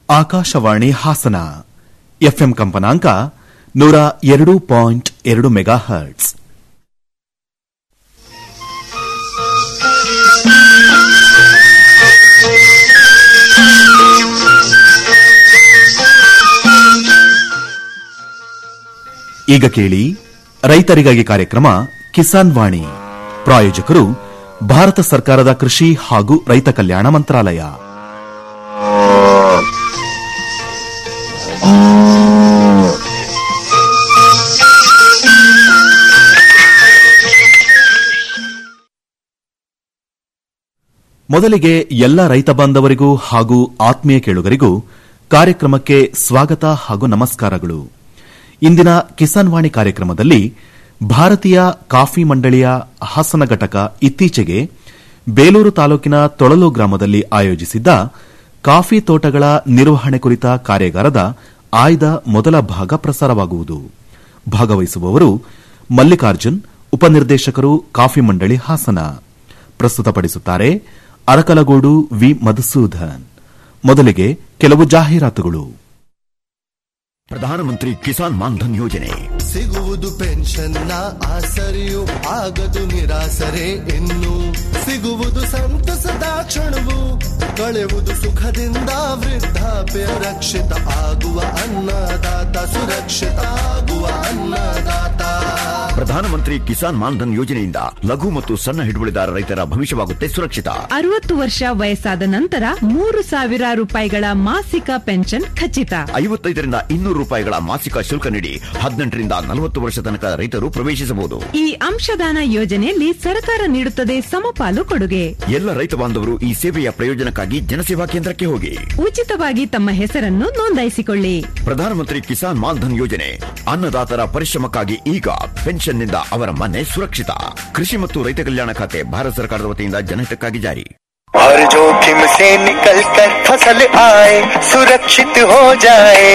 Akashvani Hassan FM ಕಂಪನಾಂಕ ನೂರ ಎರಡು ಪಾಯಿಂಟ್ ಎರಡು ಮೆಗಾ ಹರ್ಟ್ಸ್ ಈಗ ಕೇಳಿ ರೈತರಿಗಾಗಿ ಕಾರ್ಯಕ್ರಮ ಕಿಸಾನ್ ವಾಣಿ ಪ್ರಾಯೋಜಕರು ಭಾರತ ಸರ್ಕಾರದ ಕೃಷಿ ಹಾಗೂ ರೈತ ಕಲ್ಯಾಣ ಮಂತ್ರಾಲಯ ಮೊದಲಿಗೆ ಎಲ್ಲ ರೈತ ಬಾಂಧವರಿಗೂ ಹಾಗೂ ಆತ್ಮೀಯ ಕೇಳುಗರಿಗೂ ಕಾರ್ಯಕ್ರಮಕ್ಕೆ ಸ್ವಾಗತ ಹಾಗೂ ನಮಸ್ಕಾರಗಳು ಇಂದಿನ ಕಿಸಾನ್ ವಾಣಿ ಕಾರ್ಯಕ್ರಮದಲ್ಲಿ ಭಾರತೀಯ ಕಾಫಿ ಮಂಡಳಿಯ ಹಾಸನ ಘಟಕ ಇತ್ತೀಚೆಗೆ ಬೇಲೂರು ತಾಲೂಕಿನ ತೊಳಲು ಗ್ರಾಮದಲ್ಲಿ ಆಯೋಜಿಸಿದ್ದ ಕಾಫಿ ತೋಟಗಳ ನಿರ್ವಹಣೆ ಕುರಿತ ಕಾರ್ಯಾಗಾರದ ಆಯ್ದ ಮೊದಲ ಭಾಗ ಪ್ರಸಾರವಾಗುವುದು ಭಾಗವಹಿಸುವವರು ಮಲ್ಲಿಕಾರ್ಜುನ್ ಉಪನಿರ್ದೇಶಕರು ಕಾಫಿ ಮಂಡಳಿ ಹಾಸನ ಪ್ರಸ್ತುತಪಡಿಸುತ್ತಾರೆ ಅರಕಲಗೂಡು ವಿ ಮಧುಸೂದನ್ ಮೊದಲಿಗೆ ಕೆಲವು ಜಾಹೀರಾತುಗಳು ಪ್ರಧಾನಮಂತ್ರಿ ಕಿಸಾನ್ ಮಾನ್ಧನ್ ಯೋಜನೆ ಸಿಗುವುದು ಪೆನ್ಷನ್ನ ಆಸರೆಯು ಆಗದು ನಿರಾಸರೆ ಇನ್ನು ಸಿಗುವುದು ಸಂತಸದ ಕ್ಷಣವು ಕಳೆವುದು ಸುಖದಿಂದ ವೃದ್ಧಾಪ್ಯ ರಕ್ಷಿತ ಆಗುವ ಅನ್ನದಾತ ಸುರಕ್ಷಿತ ಆಗುವ ಅನ್ನದಾತ ಪ್ರಧಾನಮಂತ್ರಿ ಕಿಸಾನ್ ಮಾನ್ಧನ್ ಯೋಜನೆಯಿಂದ ಲಘು ಮತ್ತು ಸಣ್ಣ ಹಿಡುವಳಿದಾರ ರೈತರ ಭವಿಷ್ಯವಾಗುತ್ತೆ ಸುರಕ್ಷಿತ ಅರವತ್ತು ವರ್ಷ ವಯಸ್ಸಾದ ನಂತರ ಮೂರು ಸಾವಿರ ರೂಪಾಯಿಗಳ ಮಾಸಿಕ ಪೆನ್ಷನ್ ಖಚಿತ ಐವತ್ತೈದರಿಂದ ಇನ್ನೂರು ರೂಪಾಯಿಗಳ ಮಾಸಿಕ ಶುಲ್ಕ ನೀಡಿ ಹದಿನೆಂಟರಿಂದ ನಲವತ್ತು ವರ್ಷ ತನಕ ರೈತರು ಪ್ರವೇಶಿಸಬಹುದು ಈ ಅಂಶದಾನ ಯೋಜನೆಯಲ್ಲಿ ಸರ್ಕಾರ ನೀಡುತ್ತದೆ ಸಮಪಾಲು ಕೊಡುಗೆ ಎಲ್ಲ ರೈತ ಬಾಂಧವರು ಈ ಸೇವೆಯ ಪ್ರಯೋಜನಕ್ಕಾಗಿ ಜನಸೇವಾ ಕೇಂದ್ರಕ್ಕೆ ಹೋಗಿ ಉಚಿತವಾಗಿ ತಮ್ಮ ಹೆಸರನ್ನು ನೋಂದಾಯಿಸಿಕೊಳ್ಳಿ ಪ್ರಧಾನಮಂತ್ರಿ ಕಿಸಾನ್ ಮಾನ್ಧನ್ ಯೋಜನೆ ಅನ್ನದಾತರ ಪರಿಶ್ರಮಕ್ಕಾಗಿ ಈಗ ಪೆನ್ಷನ್ನಿಂದ ಅವರ ಮನೆ ಸುರಕ್ಷಿತ ಕೃಷಿ ಮತ್ತು ರೈತ ಕಲ್ಯಾಣ ಖಾತೆ ಭಾರತ ಸರ್ಕಾರದ ವತಿಯಿಂದ ಜನಹಿತಕ್ಕಾಗಿ ಜಾರಿ हर जोखिम से निकल कर फसल आए सुरक्षित हो जाए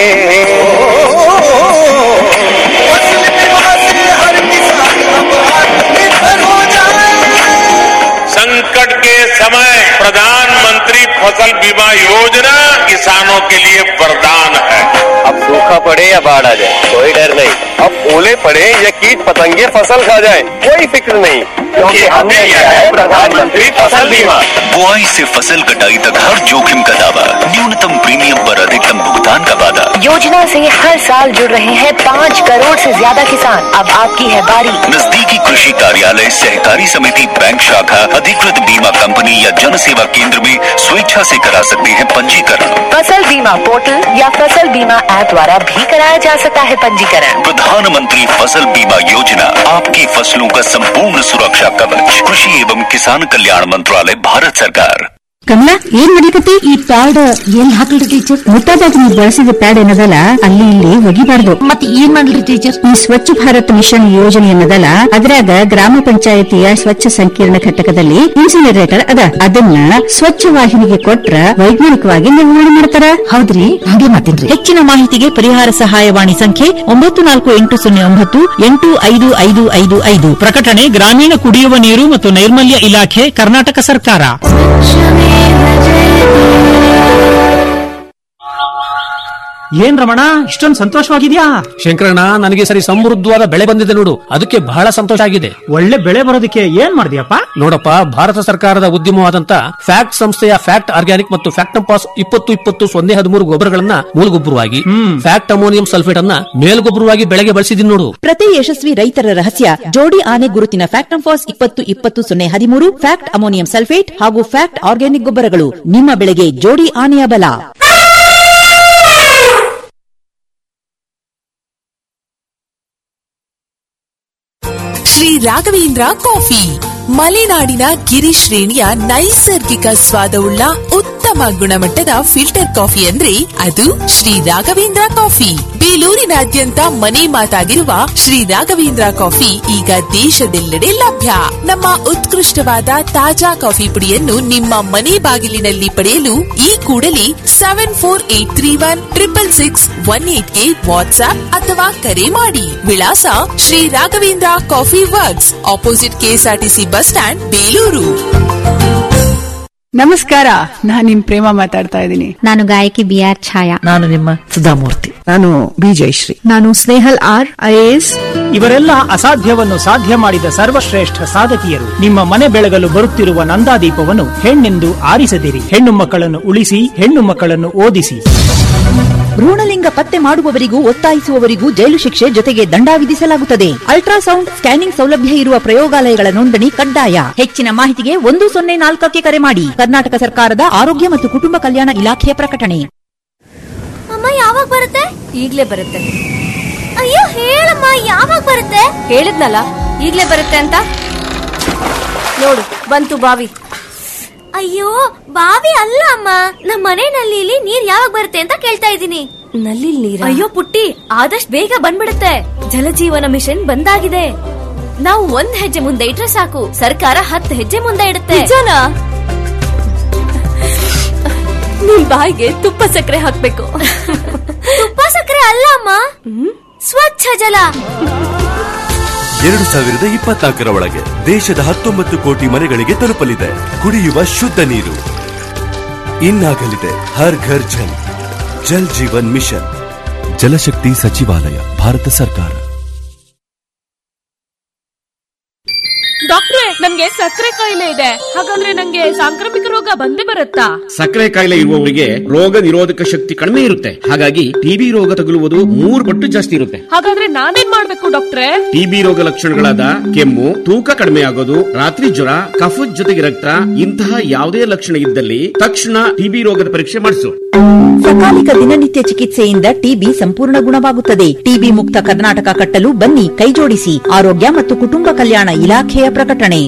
फसल बीमा से हर किसान अब आत्मनिर्भर हो जाए संकट के समय प्रधानमंत्री फसल बीमा योजना किसानों के लिए वरदान है अब सूखा पड़े या बाढ़ आ जाए कोई डर नहीं अब ओले पड़े या कीट पतंगे फसल खा जाए कोई फिक्र नहीं क्योंकि हमने लिया है प्रधानमंत्री फसल बीमा बुआई से फसल कटाई तक हर जोखिम का दावा न्यूनतम प्रीमियम पर अधिकतम भुगतान का वादा योजना से हर साल जुड़ रहे हैं पाँच करोड़ से ज्यादा किसान अब आपकी है बारी नजदीकी कृषि कार्यालय सहकारी समिति बैंक शाखा अधिकृत बीमा कंपनी या जन सेवा केंद्र में स्वेच्छा से करा सकते हैं पंजीकरण फसल बीमा पोर्टल या फसल बीमा ऐप द्वारा भी कराया जा सकता है पंजीकरण प्रधानमंत्री फसल बीमा योजना आपकी फसलों का संपूर्ण सुरक्षा कवच कृषि एवं किसान कल्याण मंत्रालय भारत सरकार ಕಮಲಾ ಏನ್ ಮಾಡ್ಲಿಕತ್ತಿ ಈ ಪ್ಯಾಡ್ ಎಲ್ಲಿ ಹಾಕ್ಲಿ ಟೀಚರ್ ಮುಟ್ಟಾದಾಗ ನೀವು ಬಳಸಿದ ಪ್ಯಾಡ್ ಏನದಲ್ಲ ಅಲ್ಲಿ ಇಲ್ಲಿ ಒಗಿಬಾರ್ದು ಮತ್ತೆ ಏನ್ ಮಾಡ್ಲಿ ಟೀಚರ್ ಈ ಸ್ವಚ್ಛ ಭಾರತ್ ಮಿಷನ್ ಯೋಜನೆ ಏನದಲ್ಲ ಅದ್ರಾಗ ಗ್ರಾಮ ಪಂಚಾಯತಿಯ ಸ್ವಚ್ಛ ಸಂಕೀರ್ಣ ಘಟಕದಲ್ಲಿ ಇನ್ಸಿನರೇಟರ್ ಅದ ಅದನ್ನ ಸ್ವಚ್ಛ ವಾಹಿನಿಗೆ ಕೊಟ್ರ ವೈಜ್ಞಾನಿಕವಾಗಿ ನಿರ್ವಹಣೆ ಮಾಡ್ತಾರ ಹೌದ್ರಿ ಹಾಗೆ ಮಾತೇನ್ರಿ ಹೆಚ್ಚಿನ ಮಾಹಿತಿಗೆ ಪರಿಹಾರ ಸಹಾಯವಾಣಿ ಸಂಖ್ಯೆ ಒಂಬತ್ತು ನಾಲ್ಕು ಎಂಟು ಸೊನ್ನೆ ಒಂಬತ್ತು ಎಂಟು ಐದು ಐದು ಐದು ಐದು ಪ್ರಕಟಣೆ ಗ್ರಾಮೀಣ ಕುಡಿಯುವ ನೀರು ಮತ್ತು ನೈರ್ಮಲ್ಯ ಇಲಾಖೆ ಕರ್ನಾಟಕ ಸರ್ಕಾರ ಏನ್ ರಮಣ ಇಷ್ಟೊಂದು ಸಂತೋಷವಾಗಿದ್ಯಾ ಶಂಕರಣ್ಣ ನನಗೆ ಸರಿ ಸಮೃದ್ಧವಾದ ಬೆಳೆ ಬಂದಿದೆ ನೋಡು ಅದಕ್ಕೆ ಬಹಳ ಸಂತೋಷ ಆಗಿದೆ ಒಳ್ಳೆ ಬೆಳೆ ಬರೋದಕ್ಕೆ ಏನ್ ಮಾಡಿದ್ಯಪ್ಪ ನೋಡಪ್ಪ ಭಾರತ ಸರ್ಕಾರದ ಉದ್ಯಮವಾದಂತ ಫ್ಯಾಕ್ಟ್ ಸಂಸ್ಥೆಯ ಫ್ಯಾಕ್ಟ್ ಆರ್ಗ್ಯಾನಿಕ್ ಮತ್ತು ಫ್ಯಾಕ್ಟಂಪಾಸ್ ಇಪ್ಪತ್ತು ಇಪ್ಪತ್ತು ಸೊನ್ನೆ ಹದಿಮೂರು ಗೊಬ್ಬರಗಳನ್ನ ಮೂಲಗೊಬ್ಬರವಾಗಿ ಫ್ಯಾಕ್ಟ್ ಅಮೋನಿಯಂ ಸಲ್ಫೇಟ್ ಅನ್ನ ಮೇಲ್ಗೊಬ್ಬರವಾಗಿ ಬೆಳೆಗೆ ಬಳಸಿದೀನಿ ನೋಡು ಪ್ರತಿ ಯಶಸ್ವಿ ರೈತರ ರಹಸ್ಯ ಜೋಡಿ ಆನೆ ಗುರುತಿನ ಫ್ಯಾಕ್ಟಂಫಾಸ್ ಇಪ್ಪತ್ತು ಇಪ್ಪತ್ತು ಸೊನ್ನೆ ಹದಿಮೂರು ಫ್ಯಾಕ್ಟ್ ಅಮೋನಿಯಂ ಸಲ್ಫೇಟ್ ಹಾಗೂ ಫ್ಯಾಕ್ಟ್ ಆರ್ಗ್ಯಾನಿಕ್ ಗೊಬ್ಬರಗಳು ನಿಮ್ಮ ಬೆಳೆಗೆ ಜೋಡಿ ಆನೆಯ ಬಲ ಶ್ರೀ ರಾಘವೇಂದ್ರ ಕಾಫಿ ಮಲೆನಾಡಿನ ಗಿರಿ ಶ್ರೇಣಿಯ ನೈಸರ್ಗಿಕ ಸ್ವಾದವುಳ್ಳ ಉತ್ತಮ ಗುಣಮಟ್ಟದ ಫಿಲ್ಟರ್ ಕಾಫಿ ಅಂದ್ರೆ ಅದು ಶ್ರೀ ರಾಘವೇಂದ್ರ ಕಾಫಿ ಬೇಲೂರಿನಾದ್ಯಂತ ಮನೆ ಮಾತಾಗಿರುವ ಶ್ರೀ ರಾಘವೇಂದ್ರ ಕಾಫಿ ಈಗ ದೇಶದೆಲ್ಲೆಡೆ ಲಭ್ಯ ನಮ್ಮ ಉತ್ಕೃಷ್ಟವಾದ ತಾಜಾ ಕಾಫಿ ಪುಡಿಯನ್ನು ನಿಮ್ಮ ಮನೆ ಬಾಗಿಲಿನಲ್ಲಿ ಪಡೆಯಲು ಈ ಕೂಡಲೇ seven four eight three one triple six one ಏಟ್ಗೆ ವಾಟ್ಸ್ಆಪ್ ಅಥವಾ ಕರೆ ಮಾಡಿ ವಿಳಾಸ Shri Raghavendra coffee works opposite KSRTC bus stand Belur ನಮಸ್ಕಾರ ನಾನ್ ನಿಮ್ ಪ್ರೇಮ ಮಾತಾಡ್ತಾ ಇದ್ದೀನಿ ನಾನು ಗಾಯಕಿ ಬಿ ಆರ್ ಛಾಯಾ ನಾನು ನಿಮ್ಮ ಸುಧಾಮೂರ್ತಿ ನಾನು ಬಿ ಜಯಶ್ರೀ ನಾನು ಸ್ನೇಹಲ್ ಆರ್ ಐಎಎಸ್ ಇವರೆಲ್ಲ ಅಸಾಧ್ಯವನ್ನು ಸಾಧ್ಯ ಮಾಡಿದ ಸರ್ವಶ್ರೇಷ್ಠ ಸಾಧಕಿಯರು ನಿಮ್ಮ ಮನೆ ಬೆಳಗಲು ಬರುತ್ತಿರುವ ನಂದಾದೀಪವನ್ನು ಹೆಣ್ಣೆಂದು ಆರಿಸದಿರಿ ಹೆಣ್ಣು ಮಕ್ಕಳನ್ನು ಉಳಿಸಿ ಹೆಣ್ಣು ಮಕ್ಕಳನ್ನು ಓದಿಸಿ ಭ್ರೂಣಲಿಂಗ ಪತ್ತೆ ಮಾಡುವವರಿಗೂ ಒತ್ತಾಯಿಸುವವರಿಗೂ ಜೈಲು ಶಿಕ್ಷೆ ಜೊತೆಗೆ ದಂಡ ವಿಧಿಸಲಾಗುತ್ತದೆ ಅಲ್ಟ್ರಾಸೌಂಡ್ ಸ್ಕ್ಯಾನಿಂಗ್ ಸೌಲಭ್ಯ ಇರುವ ಪ್ರಯೋಗಾಲಯಗಳ ನೋಂದಣಿ ಕಡ್ಡಾಯ ಹೆಚ್ಚಿನ ಮಾಹಿತಿಗೆ ಒಂದು ಸೊನ್ನೆ ನಾಲ್ಕಕ್ಕೆ ಕರೆ ಮಾಡಿ ಕರ್ನಾಟಕ ಸರ್ಕಾರದ ಆರೋಗ್ಯ ಮತ್ತು ಕುಟುಂಬ ಕಲ್ಯಾಣ ಇಲಾಖೆಯ ಪ್ರಕಟಣೆ ಅಮ್ಮ ಯಾವಾಗ ಬರುತ್ತೆ ಈಗ್ಲೇ ಬರುತ್ತೆ ಅಯ್ಯೋ ಹೇಳಮ್ಮ ಯಾವಾಗ ಬರುತ್ತೆ ಹೇಳಿದ್ನಲ್ಲ ಈಗ್ಲೇ ಬರುತ್ತೆ ಅಂತ ನೋಡು ಬಂತು ಬಾವಿ ಅಯ್ಯೋ ಬಾವಿ ಅಲ್ಲ ಅಮ್ಮ ನಮ್ಮ ಮನೆ ನಲ್ಲಿಲಿ ನೀರ್ ಯಾವಾಗ ಬರುತ್ತೆ ಅಂತ ಕೇಳ್ತಾ ಇದ್ದೀನಿ ನಲ್ಲಿ ನೀರ್ ಅಯ್ಯೋ ಪುಟ್ಟಿ ಆದಷ್ಟು ಬೇಗ ಬಂದ್ಬಿಡುತ್ತೆ ಜಲಜೀವನ ಮಿಷನ್ ಬಂದಾಗಿದೆ ನಾವು ಒಂದ್ ಹೆಜ್ಜೆ ಮುಂದೆ ಇಟ್ರೆ ಸಾಕು ಸರ್ಕಾರ ಹತ್ತು ಹೆಜ್ಜೆ ಮುಂದೆ ಇಡುತ್ತೆ ನಿಜನಾ ನಿಮ್ ಬಾಯಿಗೆ ತುಪ್ಪ ಸಕ್ಕರೆ ಹಾಕ್ಬೇಕು ತುಪ್ಪ ಸಕ್ಕರೆ ಅಲ್ಲ ಅಮ್ಮ ಸ್ವಚ್ಛ ಜಲ ಎರಡು ಸಾವಿರದ ಇಪ್ಪತ್ನಾಲ್ಕರ ಒಳಗೆ ದೇಶದ ಹತ್ತೊಂಬತ್ತು ಕೋಟಿ ಮನೆಗಳಿಗೆ ತಲುಪಲಿದೆ ಕುಡಿಯುವ ಶುದ್ಧ ನೀರು ಇನ್ನಾಗಲಿದೆ ಹರ್ ಘರ್ ಜಲ್ ಜಲ್ ಜೀವನ್ ಮಿಷನ್ ಜಲಶಕ್ತಿ ಸಚಿವಾಲಯ ಭಾರತ ಸರ್ಕಾರ ಡಾಕ್ಟ್ರೆ ನನ್ಗೆ ಸಕ್ಕರೆ ಕಾಯಿಲೆ ಇದೆ ಹಾಗಾದ್ರೆ ನಂಗೆ ಸಾಂಕ್ರಾಮಿಕ ರೋಗ ಬಂದೇ ಬರುತ್ತಾ ಸಕ್ಕರೆ ಕಾಯಿಲೆ ಇರುವವರಿಗೆ ರೋಗ ನಿರೋಧಕ ಶಕ್ತಿ ಕಡಿಮೆ ಇರುತ್ತೆ ಹಾಗಾಗಿ ಟಿಬಿ ರೋಗ ತಗುಲುವುದು ಮೂರು ಪಟ್ಟು ಜಾಸ್ತಿ ಇರುತ್ತೆ ಹಾಗಾದ್ರೆ ನಾನೇನ್ ಮಾಡ್ಬೇಕು ಡಾಕ್ಟ್ರೆ ಟಿಬಿ ರೋಗ ಲಕ್ಷಣಗಳಾದ ಕೆಮ್ಮು ತೂಕ ಕಡಿಮೆ ಆಗೋದು ರಾತ್ರಿ ಜ್ವರ ಕಫದ ಜೊತೆಗೆ ರಕ್ತ ಇಂತಹ ಯಾವುದೇ ಲಕ್ಷಣ ಇದ್ದಲ್ಲಿ ತಕ್ಷಣ ಟಿಬಿ ರೋಗದ ಪರೀಕ್ಷೆ ಮಾಡಿಸು ಸಕಾಲಿಕ ದಿನನಿತ್ಯ ಚಿಕಿತ್ಸೆಯಿಂದ ಟಿಬಿ ಸಂಪೂರ್ಣ ಗುಣವಾಗುತ್ತದೆ ಟಿಬಿ ಮುಕ್ತ ಕರ್ನಾಟಕ ಕಟ್ಟಲು ಬನ್ನಿ ಕೈಜೋಡಿಸಿ ಆರೋಗ್ಯ ಮತ್ತು ಕುಟುಂಬ ಕಲ್ಯಾಣ ಇಲಾಖೆಯ ಪ್ರಕಟಣೆ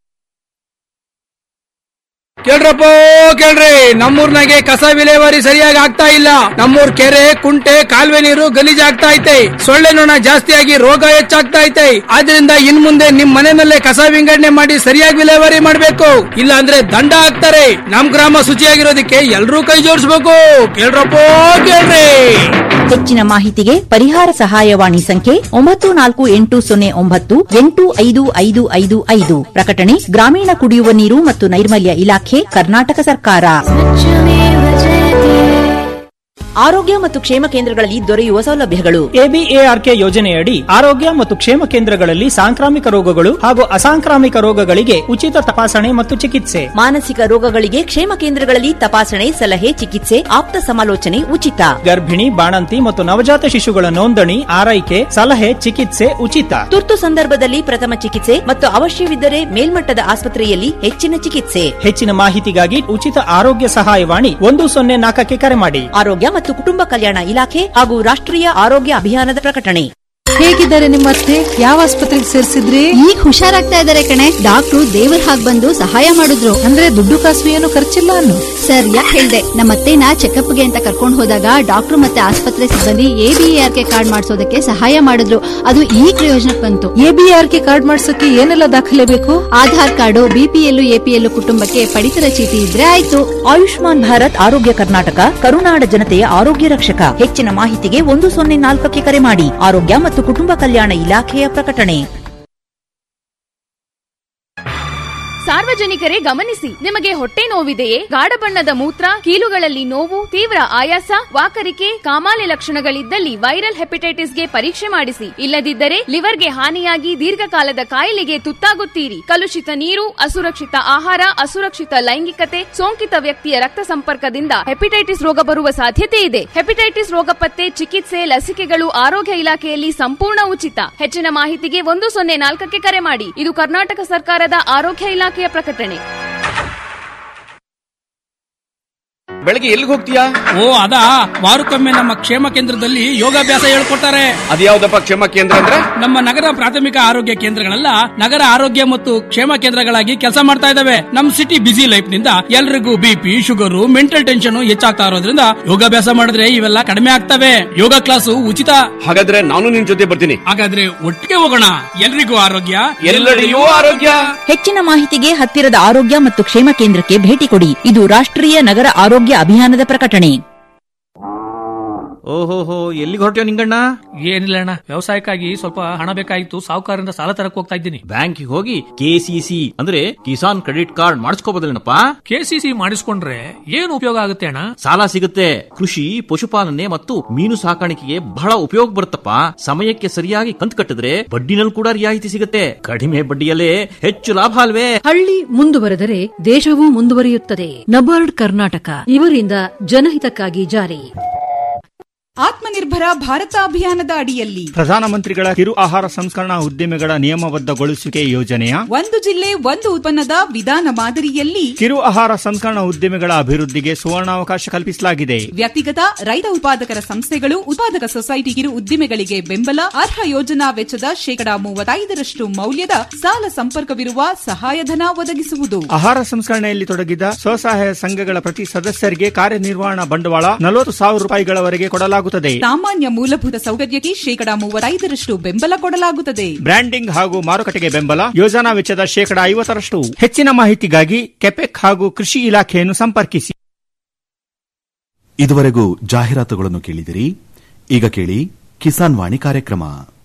ಕೇಳ್ರಪ್ಪ ಕೇಳ್ರಿ ನಮ್ಮೂರ್ನಾಗೆ ಕಸ ವಿಲೇವಾರಿ ಸರಿಯಾಗಿ ಆಗ್ತಾ ಇಲ್ಲ ನಮ್ಮೂರ್ ಕೆರೆ ಕುಂಟೆ ಕಾಲುವೆ ನೀರು ಗಲೀಜ್ ಆಗ್ತಾ ಐತೆ ಸೊಳ್ಳೆ ನೊಣ ಜಾಸ್ತಿಯಾಗಿ ರೋಗ ಹೆಚ್ಚಾಗ್ತಾ ಐತೆ ಆದ್ರಿಂದ ಇನ್ ಮುಂದೆ ನಿಮ್ ಮನೆಯಲ್ಲೇ ಕಸ ವಿಂಗಡಣೆ ಮಾಡಿ ಸರಿಯಾಗಿ ವಿಲೇವಾರಿ ಮಾಡ್ಬೇಕು ಇಲ್ಲ ಅಂದ್ರೆ ದಂಡ ಹಾಕ್ತಾರೆ ನಮ್ ಗ್ರಾಮ ಶುಚಿಯಾಗಿರೋದಕ್ಕೆ ಎಲ್ರೂ ಕೈ ಜೋಡಿಸ್ಬೇಕು ಕೇಳ್ರಪ್ಪ ಕೇಳ್ರಿ ಹೆಚ್ಚಿನ ಮಾಹಿತಿಗೆ ಪರಿಹಾರ ಸಹಾಯವಾಣಿ ಸಂಖ್ಯೆ ಒಂಬತ್ತು ನಾಲ್ಕು ಎಂಟು ಸೊನ್ನೆ ಒಂಬತ್ತು ಎಂಟು ಐದು ಐದು ಐದು ಐದು ಪ್ರಕಟಣೆ ಗ್ರಾಮೀಣ ಕುಡಿಯುವ ನೀರು ಮತ್ತು ನೈರ್ಮಲ್ಯ ಇಲಾಖೆ ಕರ್ನಾಟಕ ಸರ್ಕಾರ ಆರೋಗ್ಯ ಮತ್ತು ಕ್ಷೇಮ ಕೇಂದ್ರಗಳಲ್ಲಿ ದೊರೆಯುವ ಸೌಲಭ್ಯಗಳು ಎಬಿಎಆರ್ಕೆ ಯೋಜನೆಯಡಿ ಆರೋಗ್ಯ ಮತ್ತು ಕ್ಷೇಮ ಕೇಂದ್ರಗಳಲ್ಲಿ ಸಾಂಕ್ರಾಮಿಕ ರೋಗಗಳು ಹಾಗೂ ಅಸಾಂಕ್ರಾಮಿಕ ರೋಗಗಳಿಗೆ ಉಚಿತ ತಪಾಸಣೆ ಮತ್ತು ಚಿಕಿತ್ಸೆ ಮಾನಸಿಕ ರೋಗಗಳಿಗೆ ಕ್ಷೇಮ ಕೇಂದ್ರಗಳಲ್ಲಿ ತಪಾಸಣೆ ಸಲಹೆ ಚಿಕಿತ್ಸೆ ಆಪ್ತ ಸಮಾಲೋಚನೆ ಉಚಿತ ಗರ್ಭಿಣಿ ಬಾಣಂತಿ ಮತ್ತು ನವಜಾತ ಶಿಶುಗಳ ನೋಂದಣಿ ಆರೈಕೆ ಸಲಹೆ ಚಿಕಿತ್ಸೆ ಉಚಿತ ತುರ್ತು ಸಂದರ್ಭದಲ್ಲಿ ಪ್ರಥಮ ಚಿಕಿತ್ಸೆ ಮತ್ತು ಅವಶ್ಯವಿದ್ದರೆ ಮೇಲ್ಮಟ್ಟದ ಆಸ್ಪತ್ರೆಯಲ್ಲಿ ಹೆಚ್ಚಿನ ಚಿಕಿತ್ಸೆ ಹೆಚ್ಚಿನ ಮಾಹಿತಿಗಾಗಿ ಉಚಿತ ಆರೋಗ್ಯ ಸಹಾಯವಾಣಿ ಒಂದು ಸೊನ್ನೆ ನಾಲ್ಕಕ್ಕೆ ಕರೆ ಮಾಡಿ ಆರೋಗ್ಯ ಮತ್ತು ಕುಟುಂಬ ಕಲ್ಯಾಣ ಇಲಾಖೆ ಹಾಗೂ ರಾಷ್ಟ್ರೀಯ ಆರೋಗ್ಯ ಅಭಿಯಾನದ ಪ್ರಕಟಣೆ ಹೇಗಿದ್ದಾರೆ ನಿಮ್ಮ ಅತ್ತೆ ಯಾವ ಆಸ್ಪತ್ರೆಗೆ ಸೇರಿಸಿದ್ರಿ ಈಗ ಹುಷಾರಾಗ್ತಾ ಇದಾರೆ ಕಣೆ ಡಾಕ್ಟ್ರು ದೇವ್ರ ಹಾಗ್ ಬಂದು ಸಹಾಯ ಮಾಡಿದ್ರು ಅಂದ್ರೆ ದುಡ್ಡು ಕಾಸು ಏನು ಖರ್ಚಿಲ್ಲ ಅನ್ನು ಸರ್ ಯಾಕೆ ಹೇಳ್ದೆ ನಮ್ಮ ಅತ್ತೆನ ಚೆಕಪ್ಗೆ ಅಂತ ಕರ್ಕೊಂಡು ಹೋದಾಗ ಡಾಕ್ಟ್ರು ಮತ್ತೆ ಆಸ್ಪತ್ರೆ ಸಿಬ್ಬಂದಿ ಎಬಿಆರ್ಕೆ ಕಾರ್ಡ್ ಮಾಡಿಸೋದಕ್ಕೆ ಸಹಾಯ ಮಾಡಿದ್ರು ಅದು ಈ ಪ್ರಯೋಜನಕ್ಕೆ ಬಂತು ಎಬಿಆರ್ಕೆ ಕಾರ್ಡ್ ಮಾಡ್ಸಕ್ಕೆ ಏನೆಲ್ಲ ದಾಖಲೆ ಬೇಕು ಆಧಾರ್ ಕಾರ್ಡು ಬಿಪಿಎಲ್ ಎಪಿಎಲ್ ಕುಟುಂಬಕ್ಕೆ ಪಡಿತರ ಚೀಟಿ ಇದ್ರೆ ಆಯ್ತು ಆಯುಷ್ಮಾನ್ ಭಾರತ್ ಆರೋಗ್ಯ ಕರ್ನಾಟಕ ಕರುನಾಡ ಜನತೆಯ ಆರೋಗ್ಯ ರಕ್ಷಕ ಹೆಚ್ಚಿನ ಮಾಹಿತಿಗೆ ಒಂದು ಸೊನ್ನೆ ನಾಲ್ಕಕ್ಕೆ ಕರೆ ಮಾಡಿ ಆರೋಗ್ಯ ಮತ್ತು ಕುಟುಂಬ ಕಲ್ಯಾಣ ಇಲಾಖೆಯ ಪ್ರಕಟಣೆ ಸಾರ್ವಜನಿಕರೇ ಗಮನಿಸಿ ನಿಮಗೆ ಹೊಟ್ಟೆ ನೋವಿದೆಯೇ ಗಾಢ ಬಣ್ಣದ ಮೂತ್ರ ಕೀಲುಗಳಲ್ಲಿ ನೋವು ತೀವ್ರ ಆಯಾಸ ವಾಕರಿಕೆ ಕಾಮಾಲೆ ಲಕ್ಷಣಗಳಿದ್ದಲ್ಲಿ ವೈರಲ್ ಹೆಪಟೈಟಿಸ್ಗೆ ಪರೀಕ್ಷೆ ಮಾಡಿಸಿ ಇಲ್ಲದಿದ್ದರೆ ಲಿವರ್ಗೆ ಹಾನಿಯಾಗಿ ದೀರ್ಘಕಾಲದ ಕಾಯಿಲೆಗೆ ತುತ್ತಾಗುತ್ತೀರಿ ಕಲುಷಿತ ನೀರು ಅಸುರಕ್ಷಿತ ಆಹಾರ ಅಸುರಕ್ಷಿತ ಲೈಂಗಿಕತೆ ಸೋಂಕಿತ ವ್ಯಕ್ತಿಯ ರಕ್ತ ಸಂಪರ್ಕದಿಂದ ಹೆಪಟೈಟಿಸ್ ರೋಗ ಬರುವ ಸಾಧ್ಯತೆ ಇದೆ ಹೆಪಟೈಟಿಸ್ ರೋಗ ಪತ್ತೆ ಚಿಕಿತ್ಸೆ ಲಸಿಕೆಗಳು ಆರೋಗ್ಯ ಇಲಾಖೆಯಲ್ಲಿ ಸಂಪೂರ್ಣ ಉಚಿತ ಹೆಚ್ಚಿನ ಮಾಹಿತಿಗೆ ಒಂದು ಸೊನ್ನೆ ನಾಲ್ಕಕ್ಕೆ ಕರೆ ಮಾಡಿ ಇದು ಕರ್ನಾಟಕ ಸರ್ಕಾರದ ಆರೋಗ್ಯ ಇಲಾಖೆಯ ಪ್ರಕಟಣೆ ಬೆಳಗ್ಗೆ ಎಲ್ಲಿಗೆ ಹೋಗ್ತೀಯಾ ಓ ಅದಾ ವಾರಕ್ಕೊಮ್ಮೆ ನಮ್ಮ ಕ್ಷೇಮ ಕೇಂದ್ರದಲ್ಲಿ ಯೋಗಾಭ್ಯಾಸ ಹೇಳ್ಕೊಡ್ತಾರೆ ಅದ್ಯಾವ್ದಪ್ಪ ಕ್ಷೇಮ ಕೇಂದ್ರ ಅಂದ್ರೆ ನಮ್ಮ ನಗರ ಪ್ರಾಥಮಿಕ ಆರೋಗ್ಯ ಕೇಂದ್ರಗಳೆಲ್ಲ ನಗರ ಆರೋಗ್ಯ ಮತ್ತು ಕ್ಷೇಮ ಕೇಂದ್ರಗಳಾಗಿ ಕೆಲಸ ಮಾಡ್ತಾ ಇದಾವೆ ನಮ್ ಸಿಟಿ ಬಿಸಿ ಲೈಫ್ ನಿಂದ ಎಲ್ರಿಗೂ ಬಿಪಿ ಶುಗರ್ ಮೆಂಟಲ್ ಟೆನ್ಷನ್ ಹೆಚ್ಚಾಗ್ತಾ ಇರೋದ್ರಿಂದ ಯೋಗಾಭ್ಯಾಸ ಮಾಡಿದ್ರೆ ಇವೆಲ್ಲ ಕಡಿಮೆ ಆಗ್ತವೆ ಯೋಗ ಕ್ಲಾಸು ಉಚಿತ ಹಾಗಾದ್ರೆ ನಾನು ನಿನ್ ಜೊತೆ ಬರ್ತೀನಿ ಹಾಗಾದ್ರೆ ಒಟ್ಟಿಗೆ ಹೋಗೋಣ ಎಲ್ರಿಗೂ ಆರೋಗ್ಯ ಎಲ್ಲೆಡೆಯೂ ಆರೋಗ್ಯ ಹೆಚ್ಚಿನ ಮಾಹಿತಿಗೆ ಹತ್ತಿರದ ಆರೋಗ್ಯ ಮತ್ತು ಕ್ಷೇಮ ಕೇಂದ್ರಕ್ಕೆ ಭೇಟಿ ಕೊಡಿ ಇದು ರಾಷ್ಟ್ರೀಯ ನಗರ ಆರೋಗ್ಯ ಅಭಿಯಾನದ ಪ್ರಕಟಣೆ ಓಹೋಹೋ ಎಲ್ಲಿಗೆ ಹೊರಟ್ಯೋ ನಿಂಗಣ್ಣ ಏನಿಲ್ಲ ಅಣ್ಣ ವ್ಯವಸಾಯಕ್ಕಾಗಿ ಸ್ವಲ್ಪ ಹಣ ಬೇಕಾಗಿತ್ತು ಸಾಹುಕಾರರಿಂದ ಸಾಲ ತರಕ್ ಹೋಗ್ತಾ ಇದ್ದೀನಿ ಬ್ಯಾಂಕಿಗೆ ಹೋಗಿ ಕೆಸಿಸಿ ಅಂದ್ರೆ ಕಿಸಾನ್ ಕ್ರೆಡಿಟ್ ಕಾರ್ಡ್ ಮಾಡಿಸ್ಕೋಬೋದಲ್ಲೇನಪ್ಪ ಕೆಸಿಸಿ ಮಾಡಿಸ್ಕೊಂಡ್ರೆ ಏನು ಉಪಯೋಗ ಆಗುತ್ತೆ ಅಣ್ಣ ಸಾಲ ಸಿಗುತ್ತೆ ಕೃಷಿ ಪಶುಪಾಲನೆ ಮತ್ತು ಮೀನು ಸಾಕಾಣಿಕೆಗೆ ಬಹಳ ಉಪಯೋಗ ಬರುತ್ತಪ್ಪ ಸಮಯಕ್ಕೆ ಸರಿಯಾಗಿ ಕಂತು ಕಟ್ಟಿದ್ರೆ ಬಡ್ಡಿನಲ್ಲಿ ಕೂಡ ರಿಯಾಯಿತಿ ಸಿಗುತ್ತೆ ಕಡಿಮೆ ಬಡ್ಡಿಯಲ್ಲೇ ಹೆಚ್ಚು ಲಾಭ ಅಲ್ವೇ ಹಳ್ಳಿ ಮುಂದುವರೆದರೆ ದೇಶವೂ ಮುಂದುವರಿಯುತ್ತದೆ ನಬಾರ್ಡ್ ಕರ್ನಾಟಕ ಇವರಿಂದ ಜನಹಿತಕ್ಕಾಗಿ ಜಾರಿ ಆತ್ಮನಿರ್ಭರ ಭಾರತ ಅಭಿಯಾನದ ಅಡಿಯಲ್ಲಿ ಪ್ರಧಾನಮಂತ್ರಿಗಳ ಕಿರು ಆಹಾರ ಸಂಸ್ಕರಣಾ ಉದ್ದಿಮೆಗಳ ನಿಯಮಬದ್ಧಗೊಳಿಸುವಿಕೆ ಯೋಜನೆಯ ಒಂದು ಜಿಲ್ಲೆ ಒಂದು ಉತ್ಪನ್ನದ ವಿಧಾನ ಮಾದರಿಯಲ್ಲಿ ಕಿರು ಆಹಾರ ಸಂಸ್ಕರಣಾ ಉದ್ದಿಮೆಗಳ ಅಭಿವೃದ್ಧಿಗೆ ಸುವರ್ಣಾವಕಾಶ ಕಲ್ಪಿಸಲಾಗಿದೆ ವ್ಯಕ್ತಿಗತ ರೈತ ಉತ್ಪಾದಕರ ಸಂಸ್ಥೆಗಳು ಉತ್ಪಾದಕ ಸೊಸೈಟಿ ಕಿರು ಉದ್ದಿಮೆಗಳಿಗೆ ಬೆಂಬಲ ಅರ್ಹ ಯೋಜನಾ ವೆಚ್ಚದ ಶೇಕಡಾ ಮೂವತ್ತೈದರಷ್ಟು ಮೌಲ್ಯದ ಸಾಲ ಸಂಪರ್ಕವಿರುವ ಸಹಾಯಧನ ಒದಗಿಸುವುದು ಆಹಾರ ಸಂಸ್ಕರಣೆಯಲ್ಲಿ ತೊಡಗಿದ ಸ್ವಸಹಾಯ ಸಂಘಗಳ ಪ್ರತಿ ಸದಸ್ಯರಿಗೆ ಕಾರ್ಯನಿರ್ವಹಣಾ ಬಂಡವಾಳ ನಲವತ್ತು ಸಾವಿರ ರೂಪಾಯಿಗಳವರೆಗೆ ಕೊಡಲಾಗುತ್ತದೆ ಸಾಮಾನ್ಯ ಮೂಲಭೂತ ಸೌಕರ್ಯಕ್ಕೆ ಶೇಕಡಾ ಮೂವತ್ತೈದರಷ್ಟು ಬೆಂಬಲ ಕೊಡಲಾಗುತ್ತದೆ ಬ್ರ್ಯಾಂಡಿಂಗ್ ಹಾಗೂ ಮಾರುಕಟ್ಟೆಗೆ ಬೆಂಬಲ ಯೋಜನಾ ವೆಚ್ಚದ ಶೇಕಡಾ ಐವತ್ತರಷ್ಟು ಹೆಚ್ಚಿನ ಮಾಹಿತಿಗಾಗಿ ಕೆಪೆಕ್ ಹಾಗೂ ಕೃಷಿ ಇಲಾಖೆಯನ್ನು ಸಂಪರ್ಕಿಸಿ ಇದುವರೆಗೂ ಜಾಹೀರಾತುಗಳನ್ನು ಕೇಳಿದಿರಿ ಈಗ ಕೇಳಿ ಕಿಸಾನ್ ವಾಣಿ ಕಾರ್ಯಕ್ರಮ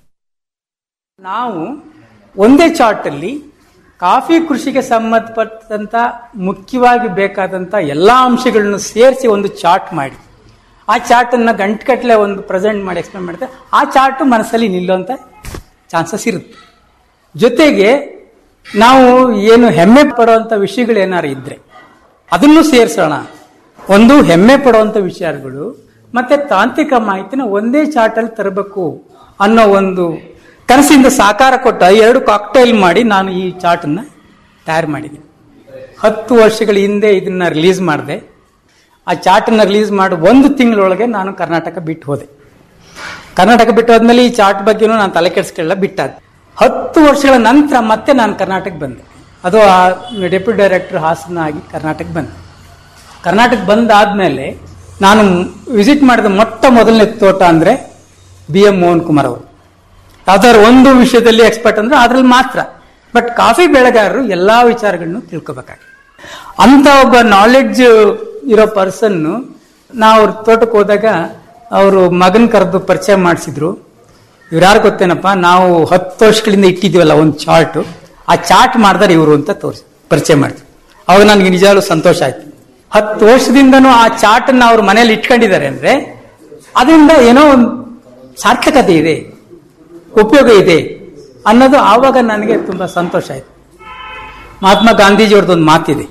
ನಾವು ಒಂದೇ ಚಾರ್ಟ್ ಅಲ್ಲಿ ಕಾಫಿ ಕೃಷಿಗೆ ಸಂಬಂಧಪಟ್ಟಂತ ಮುಖ್ಯವಾಗಿ ಬೇಕಾದಂತ ಎಲ್ಲಾ ಅಂಶಗಳನ್ನು ಸೇರಿಸಿ ಒಂದು ಚಾರ್ಟ್ ಮಾಡಿ ಆ ಚಾರ್ಟ್ ಅನ್ನ ಗಂಟುಗಟ್ಟಲೆ ಒಂದು ಪ್ರೆಸೆಂಟ್ ಮಾಡಿ ಎಕ್ಸ್ಪ್ಲೇನ್ ಮಾಡುತ್ತೆ ಆ ಚಾರ್ಟ್ ಮನಸ್ಸಲ್ಲಿ ನಿಲ್ಲುವಂತ ಚಾನ್ಸಸ್ ಇರುತ್ತೆ ಜೊತೆಗೆ ನಾವು ಏನು ಹೆಮ್ಮೆ ಪಡುವಂತ ವಿಷಯಗಳು ಏನಾರು ಇದ್ರೆ ಅದನ್ನು ಸೇರಿಸೋಣ ಒಂದು ಹೆಮ್ಮೆ ಪಡುವಂತ ವಿಚಾರಗಳು ಮತ್ತೆ ತಾಂತ್ರಿಕ ಮಾಹಿತಿನ ಒಂದೇ ಚಾರ್ಟ್ ಅಲ್ಲಿ ತರಬೇಕು ಅನ್ನೋ ಒಂದು ಕನಸಿಂದ ಸಾಕಾರ ಕೊಟ್ಟ ಎರಡು ಕಾಕ್ಟೈಲ್ ಮಾಡಿ ನಾನು ಈ ಚಾರ್ಟ್ ಅನ್ನ ತಯಾರು ಮಾಡಿದ್ದೀನಿ ಹತ್ತು ವರ್ಷಗಳ ಹಿಂದೆ ಇದನ್ನ ರಿಲೀಸ್ ಮಾಡಿದೆ ಆ ಚಾರ್ಟ್ ಅನ್ನ ರಿಲೀಸ್ ಮಾಡಿ ಒಂದು ತಿಂಗಳೊಳಗೆ ನಾನು ಕರ್ನಾಟಕ ಬಿಟ್ಟು ಹೋದೆ ಕರ್ನಾಟಕ ಬಿಟ್ಟು ಹೋದ್ಮೇಲೆ ಈ ಚಾರ್ಟ್ ಬಗ್ಗೆನೂ ನಾನು ತಲೆ ಕೆಡಿಸ್ಕೊಳ್ಳ ಬಿಟ್ಟಾದೆ ಹತ್ತು ವರ್ಷಗಳ ನಂತರ ಮತ್ತೆ ನಾನು ಕರ್ನಾಟಕ ಬಂದೆ ಅದು ಡೆಪ್ಯೂಟಿ ಡೈರೆಕ್ಟರ್ ಹಾಸನ ಆಗಿ ಕರ್ನಾಟಕ ಬಂದೆ ಕರ್ನಾಟಕ ಬಂದಾದ್ಮೇಲೆ ನಾನು ವಿಸಿಟ್ ಮಾಡಿದ ಮೊಟ್ಟ ಮೊದಲನೇ ತೋಟ ಅಂದ್ರೆ ಬಿ ಎಂ ಮೋಹನ್ ಕುಮಾರ್ ಅವರು ಯಾವ್ದಾದ್ರು ಒಂದು ವಿಷಯದಲ್ಲಿ ಎಕ್ಸ್ಪರ್ಟ್ ಅಂದ್ರೆ ಅದ್ರಲ್ಲಿ ಮಾತ್ರ ಬಟ್ ಕಾಫಿ ಬೆಳೆಗಾರರು ಎಲ್ಲಾ ವಿಚಾರಗಳನ್ನು ತಿಳ್ಕೊಬೇಕಾಗಿ ಅಂತ ಒಬ್ಬ ನಾಲೆಡ್ಜ್ ಇರೋ ಪರ್ಸನ್ ನಾವು ಅವ್ರ ತೋಟಕ್ಕೆ ಹೋದಾಗ ಅವರು ಮಗನ್ ಕರೆದು ಪರಿಚಯ ಮಾಡಿಸಿದ್ರು ಇವ್ರು ಗೊತ್ತೇನಪ್ಪ ನಾವು ಹತ್ತು ವರ್ಷಗಳಿಂದ ಇಟ್ಟಿದ್ದೀವಲ್ಲ ಒಂದು ಚಾರ್ಟ್ ಆ ಚಾರ್ಟ್ ಮಾಡಿದಾರೆ ಇವರು ಅಂತ ತೋರಿಸಿ ಪರಿಚಯ ಮಾಡಿದ್ರು ಅವಾಗ ನನಗೆ ನಿಜವಾಗ್ಲೂ ಸಂತೋಷ ಆಯ್ತು ಹತ್ತು ವರ್ಷದಿಂದನೂ ಆ ಚಾರ್ಟ್ ಅನ್ನ ಅವ್ರ ಮನೇಲಿ ಇಟ್ಕೊಂಡಿದ್ದಾರೆ ಅಂದ್ರೆ ಅದರಿಂದ ಏನೋ ಒಂದು ಸಾರ್ಥಕತೆ ಇದೆ ಉಪಯೋಗ ಇದೆ ಅನ್ನೋದು ಆವಾಗ ನನಗೆ ತುಂಬಾ ಸಂತೋಷ ಆಯ್ತು ಮಹಾತ್ಮ ಗಾಂಧೀಜಿ ಅವ್ರದ್ದೊಂದು ಮಾತಿದೆ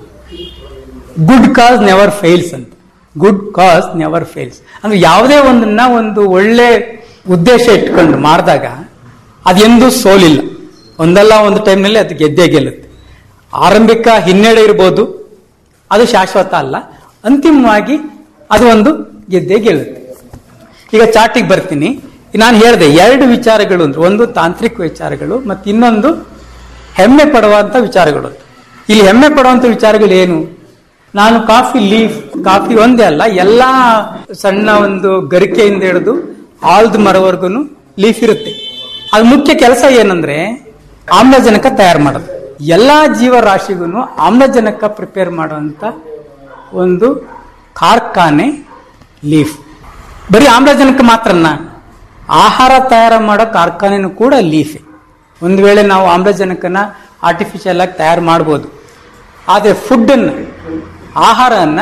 ಗುಡ್ ಕಾಸ್ ನೆವರ್ ಫೇಲ್ಸ್ ಅಂತ ಗುಡ್ ಕಾಸ್ ನೆವರ್ ಫೇಲ್ಸ್ ಅಂದ್ರೆ ಯಾವುದೇ ಒಂದನ್ನ ಒಂದು ಒಳ್ಳೆ ಉದ್ದೇಶ ಇಟ್ಕೊಂಡು ಮಾಡಿದಾಗ ಅದೆಂದೂ ಸೋಲಿಲ್ಲ ಒಂದಲ್ಲ ಒಂದು ಟೈಮ್ನಲ್ಲಿ ಅದು ಗೆದ್ದೇ ಗೆಲ್ಲುತ್ತೆ ಆರಂಭಿಕ ಹಿನ್ನಡೆ ಇರ್ಬೋದು ಅದು ಶಾಶ್ವತ ಅಲ್ಲ ಅಂತಿಮವಾಗಿ ಅದು ಒಂದು ಗೆದ್ದೇ ಗೆಲ್ಲುತ್ತೆ ಈಗ ಚಾಟಿಗೆ ಬರ್ತೀನಿ ನಾನು ಹೇಳಿದೆ ಎರಡು ವಿಚಾರಗಳು ಅಂದ್ರೆ ಒಂದು ತಾಂತ್ರಿಕ ವಿಚಾರಗಳು ಮತ್ತು ಇನ್ನೊಂದು ಹೆಮ್ಮೆ ಪಡುವಂತ ವಿಚಾರಗಳು ಇಲ್ಲಿ ಹೆಮ್ಮೆ ಪಡುವಂತ ವಿಚಾರಗಳು ಏನು ನಾನು ಕಾಫಿ ಲೀಫ್ ಕಾಫಿ ಒಂದೇ ಅಲ್ಲ ಎಲ್ಲಾ ಸಣ್ಣ ಒಂದು ಗರಿಕೆಯಿಂದ ಹಿಡಿದು ಆಲ್ದ ಮರವರೆಗೂ ಲೀಫ್ ಇರುತ್ತೆ ಅದು ಮುಖ್ಯ ಕೆಲಸ ಏನಂದ್ರೆ ಆಮ್ಲಜನಕ ತಯಾರು ಮಾಡೋದು ಎಲ್ಲಾ ಜೀವರಾಶಿಗೂ ಆಮ್ಲಜನಕ ಪ್ರಿಪೇರ್ ಮಾಡುವಂತ ಒಂದು ಕಾರ್ಖಾನೆ ಲೀಫ್ ಬರೀ ಆಮ್ಲಜನಕ ಮಾತ್ರನ ಆಹಾರ ತಯಾರು ಮಾಡೋ ಕಾರ್ಖಾನೆನೂ ಕೂಡ ಲೀಫೆ ಒಂದು ವೇಳೆ ನಾವು ಆಮ್ಲಜನಕನ ಆರ್ಟಿಫಿಷಿಯಲ್ ಆಗಿ ತಯಾರು ಮಾಡ್ಬೋದು ಆದರೆ ಫುಡ್ಡನ್ನು ಆಹಾರನ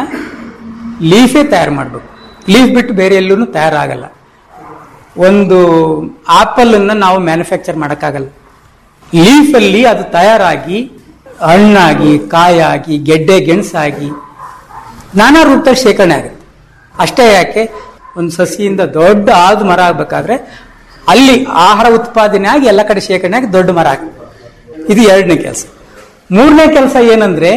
ಲೀಫೇ ತಯಾರು ಮಾಡಬೇಕು ಲೀಫ್ ಬಿಟ್ಟು ಬೇರೆ ಎಲ್ಲೂ ತಯಾರಾಗಲ್ಲ ಒಂದು ಆಪಲ್ ಅನ್ನ ನಾವು ಮ್ಯಾನುಫ್ಯಾಕ್ಚರ್ ಮಾಡೋಕ್ಕಾಗಲ್ಲ ಲೀಫಲ್ಲಿ ಅದು ತಯಾರಾಗಿ ಹಣ್ಣಾಗಿ ಕಾಯಾಗಿ ಗೆಡ್ಡೆ ಗೆಣಸಾಗಿ ನಾನಾ ರೂಪದಲ್ಲಿ ಶೇಖರಣೆ ಆಗುತ್ತೆ ಅಷ್ಟೇ ಯಾಕೆ ಒಂದು ಸಸಿಯಿಂದ ದೊಡ್ಡ ಆದ ಮರ ಆಗ್ಬೇಕಾದ್ರೆ ಅಲ್ಲಿ ಆಹಾರ ಉತ್ಪಾದನೆ ಆಗಿ ಎಲ್ಲ ಕಡೆ ಶೇಖರಣೆ ಆಗಿ ದೊಡ್ಡ ಮರ ಆಗುತ್ತೆ ಇದು ಎರಡನೇ ಕೆಲಸ ಮೂರನೇ ಕೆಲಸ ಏನಂದ್ರೆ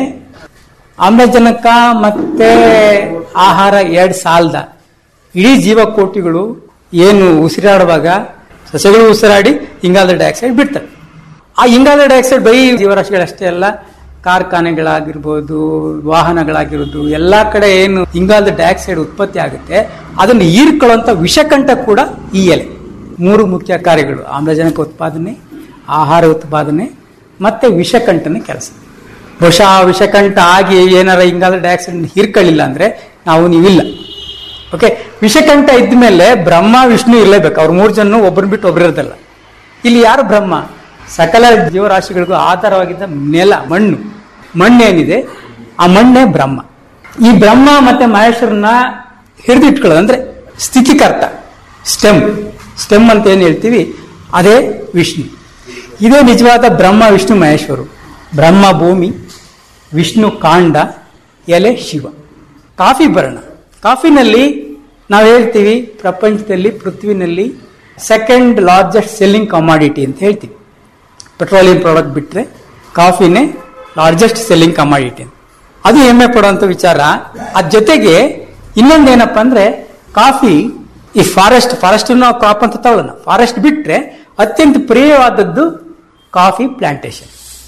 ಆಮ್ಲಜನಕ ಮತ್ತೆ ಆಹಾರ ಎರಡು ಸಾಲದ ಇಡೀ ಜೀವಕೋಟಿಗಳು ಏನು ಉಸಿರಾಡುವಾಗ ಸಸ್ಯಗಳು ಉಸಿರಾಡಿ ಇಂಗಾಲದ ಡೈಆಕ್ಸೈಡ್ ಬಿಡ್ತವೆ ಆ ಇಂಗಾಲದ ಡೈಆಕ್ಸೈಡ್ ಬರೀ ಜೀವರಾಶಿಗಳಷ್ಟೇ ಅಲ್ಲ ಕಾರ್ಖಾನೆಗಳಾಗಿರ್ಬೋದು ವಾಹನಗಳಾಗಿರ್ಬೋದು ಎಲ್ಲಾ ಕಡೆ ಏನು ಇಂಗಾಲದ ಡೈಆಕ್ಸೈಡ್ ಉತ್ಪತ್ತಿ ಆಗುತ್ತೆ ಅದನ್ನು ಹೀರ್ಕೊಳ್ಳುವಂತ ವಿಷಕಂಠ ಕೂಡ ಈ ಎಲೆ ಮೂರು ಮುಖ್ಯ ಕಾರ್ಯಗಳು ಆಮ್ಲಜನಕ ಉತ್ಪಾದನೆ ಆಹಾರ ಉತ್ಪಾದನೆ ಮತ್ತೆ ವಿಷಕಂಠನ ಕೆಲಸ ಬಹುಶಃ ಆ ವಿಷಕಂಠ ಆಗಿ ಏನಾರ ಇಂಗಾಲದ ಡೈಆಕ್ಸೈಡ್ ಹೀರ್ಕೊಳ್ಳಿಲ್ಲ ಅಂದ್ರೆ ನಾವು ನೀವಿಲ್ಲ ಓಕೆ ವಿಷಕಂಠ ಇದ್ಮೇಲೆ ಬ್ರಹ್ಮ ವಿಷ್ಣು ಇರಲೇಬೇಕು ಅವ್ರು ಮೂರು ಜನ ಒಬ್ಬರನ್ನ ಬಿಟ್ಟು ಒಬ್ರು ಇರೋದಲ್ಲ ಇಲ್ಲಿ ಯಾರು ಬ್ರಹ್ಮ ಸಕಲ ಜೀವರಾಶಿಗಳಿಗೂ ಆಧಾರವಾಗಿದ್ದ ನೆಲ ಮಣ್ಣು ಮಣ್ಣೇನಿದೆ ಆ ಮಣ್ಣೇ ಬ್ರಹ್ಮ ಈ ಬ್ರಹ್ಮ ಮತ್ತೆ ಮಹೇಶ್ವರನ ಹಿಡಿದಿಟ್ಕೊಳ್ಳೋದು ಅಂದ್ರೆ ಸ್ಥಿತಿಕರ್ತ ಸ್ಟೆಮ್ ಸ್ಟೆಮ್ ಅಂತ ಏನ್ ಹೇಳ್ತೀವಿ ಅದೇ ವಿಷ್ಣು ಇದೇ ನಿಜವಾದ ಬ್ರಹ್ಮ ವಿಷ್ಣು ಮಹೇಶ್ವರು ಬ್ರಹ್ಮ ಭೂಮಿ ವಿಷ್ಣು ಕಾಂಡ ಎಲೆ ಶಿವ ಕಾಫಿ ಬರೋಣ ಕಾಫಿನಲ್ಲಿ ನಾವು ಹೇಳ್ತೀವಿ ಪ್ರಪಂಚದಲ್ಲಿ ಪೃಥ್ವಿನಲ್ಲಿ ಸೆಕೆಂಡ್ ಲಾರ್ಜೆಸ್ಟ್ ಸೆಲ್ಲಿಂಗ್ ಕಮಾಡಿಟಿ ಅಂತ ಹೇಳ್ತೀವಿ ಪೆಟ್ರೋಲಿಯಂ ಪ್ರಾಡಕ್ಟ್ ಬಿಟ್ರೆ ಕಾಫಿನೇ ಲಾರ್ಜೆಸ್ಟ್ ಸೆಲ್ಲಿಂಗ್ ಕಮಾಡಿಟಿ ಅದು ಹೆಮ್ಮೆ ಪಡುವಂತ ವಿಚಾರ ಅದ್ ಜೊತೆಗೆ ಇನ್ನೊಂದೇನಪ್ಪ ಅಂದ್ರೆ ಕಾಫಿ ಈ ಫಾರೆಸ್ಟ್ ಫಾರೆಸ್ಟ್ ನಾವು ಕ್ರಾಪ್ ಅಂತ ತಗೊಳ್ಳೋಣ ಫಾರೆಸ್ಟ್ ಬಿಟ್ರೆ ಅತ್ಯಂತ ಪ್ರಿಯವಾದದ್ದು ಕಾಫಿ ಪ್ಲಾಂಟೇಶನ್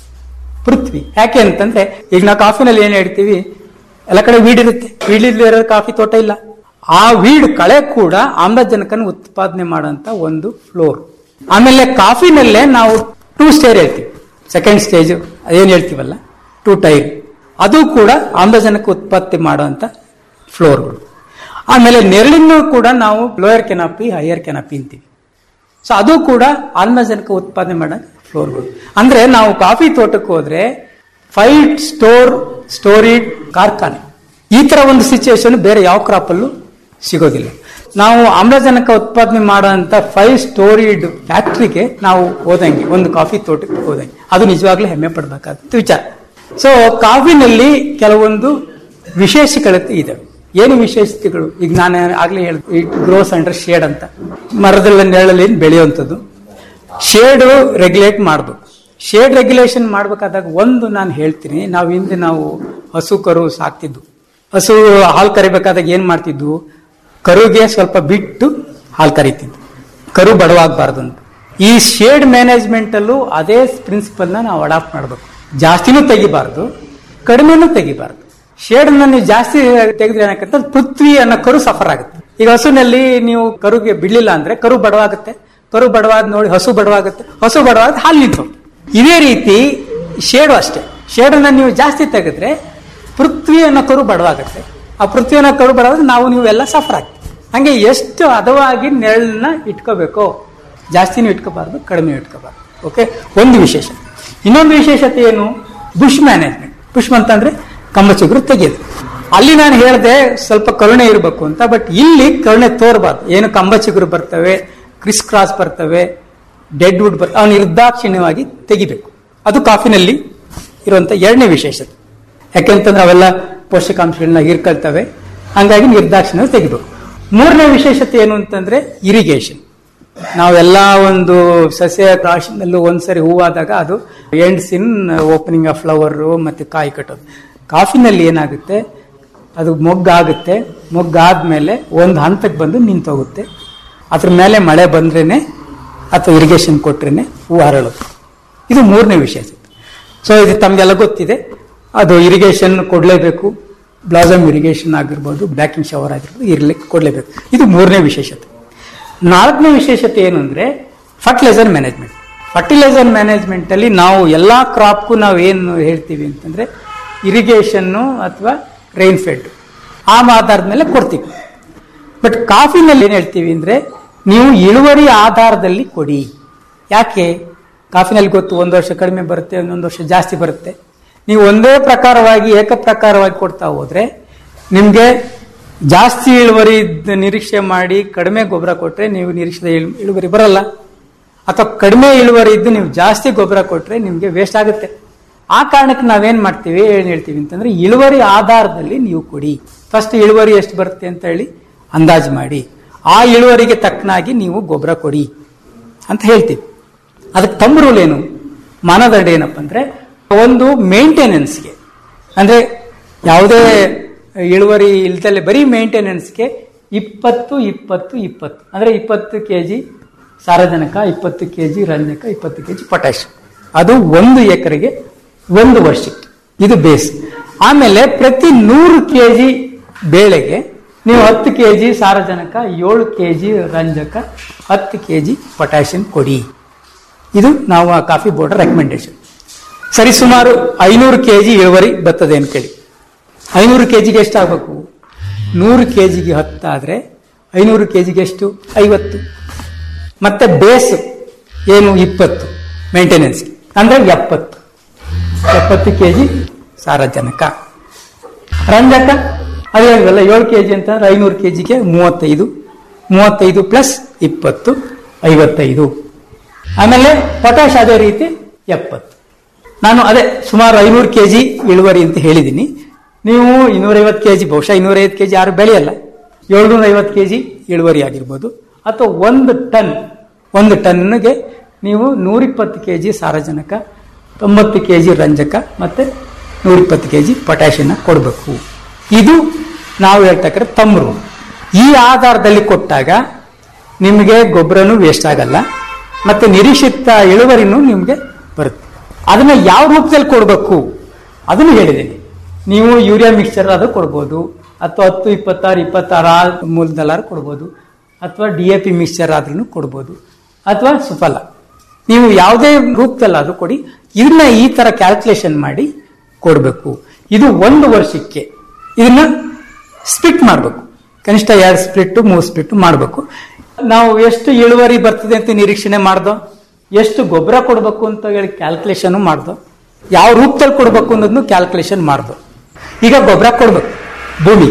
ಪೃಥ್ವಿ ಯಾಕೆ ಅಂತಂದ್ರೆ ಈಗ ನಾವು ಕಾಫಿನಲ್ಲಿ ಏನ್ ಹೇಳ್ತೀವಿ ಎಲ್ಲ ಕಡೆ ವೀಡ್ ಇರುತ್ತೆ ವೀಡಿರೋ ಕಾಫಿ ತೋಟ ಇಲ್ಲ ಆ ವೀಡ್ ಕಳೆ ಕೂಡ ಆಮ್ಲಜನಕನ ಉತ್ಪಾದನೆ ಮಾಡುವಂತ ಒಂದು ಫ್ಲೋರ್ ಆಮೇಲೆ ಕಾಫಿನಲ್ಲೇ ನಾವು ಟೂ ಸ್ಟೇರ್ ಹೇಳ್ತೀವಿ ಸೆಕೆಂಡ್ ಸ್ಟೇಜ್ ಅದೇನ್ ಹೇಳ್ತೀವಲ್ಲ ಟೂ ಟೈರ್ ಅದು ಕೂಡ ಆಮ್ಲಜನಕ ಉತ್ಪತ್ತಿ ಮಾಡುವಂತ ಫ್ಲೋರ್ಗಳು ಆಮೇಲೆ ನೆರಳಿನೂ ಕೂಡ ನಾವು ಲೋಯರ್ ಕೆನಾಪಿ ಹೈಯರ್ ಕೆನಾಪಿ ಅಂತೀವಿ ಸೊ ಅದು ಕೂಡ ಆಮ್ಲಜನಕ ಉತ್ಪಾದನೆ ಮಾಡೋ ಫ್ಲೋರ್ಗಳು ಅಂದ್ರೆ ನಾವು ಕಾಫಿ ತೋಟಕ್ಕೆ ಹೋದ್ರೆ ಫೈವ್ ಸ್ಟೋರ್ ಸ್ಟೋರಿಡ್ ಕಾರ್ಖಾನೆ ಈ ತರ ಒಂದು ಸಿಚುವೇಶನ್ ಬೇರೆ ಯಾವ ಕ್ರಾಪ್ ಅಲ್ಲೂ ಸಿಗೋದಿಲ್ಲ ನಾವು ಆಮ್ಲಜನಕ ಉತ್ಪಾದನೆ ಮಾಡುವಂತ ಫೈವ್ ಸ್ಟೋರಿಡ್ ಫ್ಯಾಕ್ಟ್ರಿಗೆ ನಾವು ಹೋದಂಗೆ ಒಂದು ಕಾಫಿ ತೋಟಕ್ಕೆ ಹೋದಂಗೆ ಅದು ನಿಜವಾಗ್ಲೂ ಹೆಮ್ಮೆ ಪಡಬೇಕಾದ ವಿಚಾರ ಸೊ ಕಾಫಿನಲ್ಲಿ ಕೆಲವೊಂದು ವಿಶೇಷಗಳತೆ ಇದಾವೆ ಏನು ವಿಶೇಷತೆಗಳು ಈಗ ನಾನು ಆಗ್ಲೇ ಹೇಳಿದೆ ಗ್ರೋಸ್ ಅಂಡರ್ ಶೇಡ್ ಅಂತ ಮರದಲ್ಲ ನೆರಳಲ್ಲಿ ಬೆಳೆಯುವಂಥದ್ದು ಶೇಡ್ ರೆಗ್ಯುಲೇಟ್ ಮಾಡಬೇಕು ಶೇಡ್ ರೆಗ್ಯುಲೇಷನ್ ಮಾಡ್ಬೇಕಾದಾಗ ಒಂದು ನಾನು ಹೇಳ್ತೀನಿ ನಾವು ಹಿಂದೆ ನಾವು ಹಸು ಕರು ಸಾಕ್ತಿದ್ದು ಹಸು ಹಾಲು ಕರಿಬೇಕಾದಾಗ ಏನ್ ಮಾಡ್ತಿದ್ವು ಕರುಗೆ ಸ್ವಲ್ಪ ಬಿಟ್ಟು ಹಾಲು ಕರಿತಿದ್ವು ಕರು ಬಡವಾಗಬಾರ್ದು ಅಂತ ಈ ಶೇಡ್ ಮ್ಯಾನೇಜ್ಮೆಂಟ್ ಅಲ್ಲೂ ಅದೇ ಪ್ರಿನ್ಸಿಪಲ್ ನ ನಾವು ಅಡಾಪ್ಟ್ ಮಾಡಬೇಕು ಜಾಸ್ತಿನೂ ತೆಗಿಬಾರ್ದು ಕಡಿಮೆನೂ ತೆಗಿಬಾರ್ದು ಶೇಡ್ ನೀವು ಜಾಸ್ತಿ ತೆಗೆದ್ರೆ ಏನಾಗುತ್ತೆ ಪೃಥ್ವಿ ಅನ್ನೋ ಕರು ಸಫರ್ ಆಗುತ್ತೆ ಈಗ ಹಸುನಲ್ಲಿ ನೀವು ಕರುಗೆ ಬಿಡ್ಲಿಲ್ಲ ಅಂದ್ರೆ ಕರು ಬಡವಾಗುತ್ತೆ ಕರು ಬಡವಾದ ನೋಡಿ ಹಸು ಬಡವಾಗುತ್ತೆ ಹಸು ಬಡವಾದ ಹಾಲು ನಿಂತು ಇದೇ ರೀತಿ ಶೇಡು ಅಷ್ಟೇ ಶೇಡನ್ನ ನೀವು ಜಾಸ್ತಿ ತೆಗೆದ್ರೆ ಪೃಥ್ವಿ ಅನ್ನೋ ಕರು ಬಡವಾಗುತ್ತೆ ಆ ಪೃಥ್ವಿ ಅನ್ನೋ ಕರು ಬಡವಾಗ ನಾವು ನೀವು ಎಲ್ಲ ಸಫರ್ ಆಗ್ತೀವಿ ಹಂಗೆ ಎಷ್ಟು ಹದವಾಗಿ ನೆರಳನ್ನ ಇಟ್ಕೋಬೇಕು ಜಾಸ್ತಿನೂ ಇಟ್ಕೋಬಾರ್ದು ಕಡಿಮೆ ಇಟ್ಕೋಬಾರ್ದು ಓಕೆ ಒಂದು ವಿಶೇಷ ಇನ್ನೊಂದು ವಿಶೇಷತೆ ಏನು ಬುಷ್ ಮ್ಯಾನೇಜ್ಮೆಂಟ್ ಬುಷ್ ಅಂತಂದ್ರೆ ಕಂಬ ಚಿಗುರು ತೆಗೆಯೋದು ಅಲ್ಲಿ ನಾನು ಹೇಳಿದೆ ಸ್ವಲ್ಪ ಕರುಣೆ ಇರಬೇಕು ಅಂತ ಬಟ್ ಇಲ್ಲಿ ಕರುಣೆ ತೋರಬಾರ್ದು ಏನು ಕಂಬ ಚಿಗುರು ಬರ್ತವೆ ಕ್ರಿಸ್ ಕ್ರಾಸ್ ಬರ್ತವೆ ಡೆಡ್ ವುಡ್ ಬರ್ತವೆ ಅವನು ನಿರ್ದಾಕ್ಷಿಣ್ಯವಾಗಿ ತೆಗಿಬೇಕು ಅದು ಕಾಫಿನಲ್ಲಿ ಇರುವಂತ ಎರಡನೇ ವಿಶೇಷತೆ ಯಾಕೆಂತಂದ್ರೆ ಅವೆಲ್ಲ ಪೋಷಕಾಂಶಗಳನ್ನ ಹೀರ್ಕೊಳ್ತವೆ ಹಂಗಾಗಿ ನಿರ್ದಾಕ್ಷಿಣ್ಯ ತೆಗಿಬೇಕು ಮೂರನೇ ವಿಶೇಷತೆ ಏನು ಅಂತಂದ್ರೆ ಇರಿಗೇಷನ್ ನಾವೆಲ್ಲ ಒಂದು ಸಸ್ಯ ರಾಶಿನಲ್ಲೂ ಒಂದ್ಸರಿ ಹೂವಾದಾಗ ಅದು ends in opening of flower ಮತ್ತೆ ಕಾಯಿ ಕಟ್ಟೋದು ಕಾಫಿನಲ್ಲಿ ಏನಾಗುತ್ತೆ ಅದು ಮೊಗ್ಗಾಗುತ್ತೆ ಮೊಗ್ಗಾದ್ಮೇಲೆ ಒಂದು ಹಂತಕ್ಕೆ ಬಂದು ನಿಂತೋಗುತ್ತೆ ಅದ್ರ ಮೇಲೆ ಮಳೆ ಬಂದ್ರೇನೆ ಅಥವಾ ಇರಿಗೇಷನ್ ಕೊಟ್ರೇನೆ ಹೂ ಹರಳುತ್ತೆ ಇದು ಮೂರನೇ ವಿಶೇಷತೆ ಸೊ ಇದು ತಮಗೆಲ್ಲ ಗೊತ್ತಿದೆ ಅದು ಇರಿಗೇಷನ್ ಕೊಡಲೇಬೇಕು ಬ್ಲಾಸಮ್ ಇರಿಗೇಷನ್ ಆಗಿರ್ಬೋದು ಬ್ಯಾಕಿಂಗ್ ಶವರ್ ಆಗಿರ್ಬೋದು ಇರ್ಲಿಕ್ಕೆ ಕೊಡಲೇಬೇಕು ಇದು ಮೂರನೇ ವಿಶೇಷತೆ ನಾಲ್ಕನೇ ವಿಶೇಷತೆ ಏನು ಅಂದ್ರೆ ಫರ್ಟಿಲೈಸರ್ ಮ್ಯಾನೇಜ್ಮೆಂಟ್ ಫರ್ಟಿಲೈಸರ್ ಮ್ಯಾನೇಜ್ಮೆಂಟ್ ಅಲ್ಲಿ ನಾವು ಎಲ್ಲಾ ಕ್ರಾಪ್ಗೂ ನಾವು ಏನು ಹೇಳ್ತೀವಿ ಅಂತಂದ್ರೆ ಇರಿಗೇಷನ್ನು ಅಥವಾ ರೈನ್ ಫೆಡ್ ಆ ಆಧಾರದ ಮೇಲೆ ಕೊಡ್ತೀವಿ ಬಟ್ ಕಾಫಿನಲ್ಲಿ ಏನ್ ಹೇಳ್ತೀವಿ ಅಂದ್ರೆ ನೀವು ಇಳುವರಿ ಆಧಾರದಲ್ಲಿ ಕೊಡಿ ಯಾಕೆ ಕಾಫಿನಲ್ಲಿ ಗೊತ್ತು ಒಂದು ವರ್ಷ ಕಡಿಮೆ ಬರುತ್ತೆ ಒಂದೊಂದು ವರ್ಷ ಜಾಸ್ತಿ ಬರುತ್ತೆ ನೀವು ಒಂದೇ ಪ್ರಕಾರವಾಗಿ ಏಕಪ್ರಕಾರವಾಗಿ ಕೊಡ್ತಾ ಹೋದ್ರೆ ನಿಮ್ಗೆ ಜಾಸ್ತಿ ಇಳುವರಿ ನಿರೀಕ್ಷೆ ಮಾಡಿ ಕಡಿಮೆ ಗೊಬ್ಬರ ಕೊಟ್ರೆ ನೀವು ನಿರೀಕ್ಷಿತ ಇಳು- ಇಳುವರಿ ಬರಲ್ಲ ಅಥವಾ ಕಡಿಮೆ ಇಳುವರಿ ಇದ್ದು ನೀವು ಜಾಸ್ತಿ ಗೊಬ್ಬರ ಕೊಟ್ರೆ ನಿಮ್ಗೆ ವೇಸ್ಟ್ ಆಗುತ್ತೆ ಆ ಕಾರಣಕ್ಕೆ ನಾವೇನ್ ಮಾಡ್ತೀವಿ ಏನ್ ಹೇಳ್ತೀವಿ ಅಂತಂದ್ರೆ ಇಳುವರಿ ಆಧಾರದಲ್ಲಿ ನೀವು ಕೊಡಿ ಫಸ್ಟ್ ಇಳುವರಿ ಎಷ್ಟು ಬರುತ್ತೆ ಅಂತ ಹೇಳಿ ಅಂದಾಜು ಮಾಡಿ ಆ ಇಳುವರಿಗೆ ತಕ್ಕನಾಗಿ ನೀವು ಗೊಬ್ಬರ ಕೊಡಿ ಅಂತ ಹೇಳ್ತೀವಿ ಅದಕ್ಕೆ ತಮ್ಮ ರೂಲ್ ಏನು ಮಾನದಂಡ ಏನಪ್ಪ ಅಂದ್ರೆ ಒಂದು ಮೇಂಟೆನೆನ್ಸ್ಗೆ ಅಂದ್ರೆ ಯಾವುದೇ ಇಳುವರಿ ಇಲ್ದಲೆ ಬರೀ ಮೇಂಟೆನೆನ್ಸ್ಗೆ ಇಪ್ಪತ್ತು ಇಪ್ಪತ್ತು ಇಪ್ಪತ್ತು ಅಂದ್ರೆ ಇಪ್ಪತ್ತು ಕೆ ಜಿ ಸಾರಜನಕ ಇಪ್ಪತ್ತು ಕೆ ಜಿ ರಂಜಕ ಇಪ್ಪತ್ತು ಕೆ ಜಿ ಪೊಟ್ಯಾಶ್ ಅದು ಒಂದು ಎಕರೆಗೆ ಒಂದು ವರ್ಷಕ್ಕೆ ಇದು ಬೇಸ್ ಆಮೇಲೆ ಪ್ರತಿ ನೂರು ಕೆ ಜಿ ಬೇಳೆಗೆ ನೀವು ಹತ್ತು ಕೆ ಜಿ ಸಾರಜನಕ ಏಳು ಕೆ ಜಿ ರಂಜಕ ಹತ್ತು ಕೆ ಜಿ ಪೊಟ್ಯಾಷಿಯಂ ಕೊಡಿ ಇದು ನಾವು ಆ ಕಾಫಿ ಬೋರ್ಡ್ ರೆಕಮೆಂಡೇಶನ್ ಸರಿ ಸುಮಾರು ಐನೂರು ಕೆ ಜಿ ಇಳುವರಿ ಬರ್ತದೆ ಅಂತ ಕೇಳಿ ಐನೂರು ಕೆ ಜಿಗೆ ಎಷ್ಟಾಗಬೇಕು ನೂರು ಕೆ ಜಿಗೆ ಹತ್ತಾದ್ರೆ ಐನೂರು ಕೆಜಿಗೆ ಎಷ್ಟು ಐವತ್ತು ಮತ್ತೆ ಬೇಸು ಏನು ಇಪ್ಪತ್ತು ಮೇಂಟೆನೆನ್ಸ್ ಅಂದ್ರೆ ಎಪ್ಪತ್ತು ಎಪ್ಪತ್ತು ಕೆಜಿ ಸಾರಜನಕ ರಂಜಕ ಅದೇ ಹೇಳಿದ್ವಲ್ಲ ಏಳು ಕೆಜಿ ಅಂತಂದ್ರೆ ಐನೂರು ಕೆಜಿಗೆ ಮೂವತ್ತೈದು ಮೂವತ್ತೈದು ಪ್ಲಸ್ ಇಪ್ಪತ್ತು ಐವತ್ತೈದು ಆಮೇಲೆ ಪೊಟ್ಯಾಶ್ ಅದೇ ರೀತಿ ಎಪ್ಪತ್ತು ನಾನು ಅದೇ ಸುಮಾರು ಐನೂರು ಕೆಜಿ ಇಳುವರಿ ಅಂತ ಹೇಳಿದ್ದೀನಿ ನೀವು ಇನ್ನೂರೈವತ್ತು ಕೆಜಿ ಬಹುಶಃ ಇನ್ನೂರೈವತ್ತು ಕೆಜಿ ಯಾರು ಬೆಳೆಯಲ್ಲ ಏಳ್ನೂರ ಐವತ್ತು ಕೆಜಿ ಇಳುವರಿ ಆಗಿರ್ಬೋದು ಅಥವಾ ಒಂದು ಟನ್ ಒಂದು ಟನ್ಗೆ ನೀವು ನೂರಿಪ್ಪತ್ತು ಕೆಜಿ ಸಾರಜನಕ ತೊಂಬತ್ತು ಕೆಜಿ ರಂಜಕ ಮತ್ತೆ ನೂರಿಪ್ಪತ್ತು ಕೆಜಿ ಪೊಟ್ಯಾಷಿಯನ್ನ ಕೊಡಬೇಕು ಇದು ನಾವು ಹೇಳ್ತಕ್ಕ ತಮ್ರು ಈ ಆಧಾರದಲ್ಲಿ ಕೊಟ್ಟಾಗ ನಿಮಗೆ ಗೊಬ್ಬರನೂ ವೇಸ್ಟ್ ಆಗಲ್ಲ ಮತ್ತೆ ನಿರೀಕ್ಷಿತ ಇಳುವರಿನೂ ನಿಮಗೆ ಬರುತ್ತೆ ಅದನ್ನ ಯಾವ ರೂಪದಲ್ಲಿ ಕೊಡಬೇಕು ಅದನ್ನು ಹೇಳಿದ್ದೀನಿ ನೀವು ಯೂರಿಯಾ ಮಿಕ್ಸ್ಚರ್ ಅದು ಕೊಡ್ಬೋದು ಅಥವಾ ಹತ್ತು ಇಪ್ಪತ್ತಾರು ಇಪ್ಪತ್ತಾರು ಆ ಮೂಲದಲ್ಲಾರು ಕೊಡ್ಬೋದು ಅಥವಾ ಡಿ ಎ ಪಿ ಮಿಕ್ಸ್ಚರ್ ಆದ್ರೂ ಕೊಡ್ಬೋದು ಅಥವಾ ಸುಫಲ ನೀವು ಯಾವುದೇ ರೂಪದಲ್ಲಾದ್ರೂ ಕೊಡಿ ಇದನ್ನ ಈ ತರ ಕ್ಯಾಲ್ಕುಲೇಷನ್ ಮಾಡಿ ಕೊಡಬೇಕು ಇದು ಒಂದು ವರ್ಷಕ್ಕೆ ಇದನ್ನ ಸ್ಪ್ಲಿಟ್ ಮಾಡಬೇಕು ಕನಿಷ್ಠ ಎರಡು ಸ್ಪ್ಲಿಟ್ ಮೂರು ಸ್ಪ್ಲಿಟ್ ಮಾಡಬೇಕು ನಾವು ಎಷ್ಟು ಇಳುವರಿ ಬರ್ತದೆ ಅಂತ ನಿರೀಕ್ಷಣೆ ಮಾಡ್ದೋ ಎಷ್ಟು ಗೊಬ್ಬರ ಕೊಡಬೇಕು ಅಂತ ಹೇಳಿ ಕ್ಯಾಲ್ಕುಲೇಷನ್ ಮಾಡ್ದೋ ಯಾವ ರೂಪದಲ್ಲಿ ಕೊಡಬೇಕು ಅನ್ನೋದನ್ನು ಕ್ಯಾಲ್ಕುಲೇಷನ್ ಮಾಡ್ದೋ ಈಗ ಗೊಬ್ಬರ ಕೊಡ್ಬೇಕು ಭೂಮಿ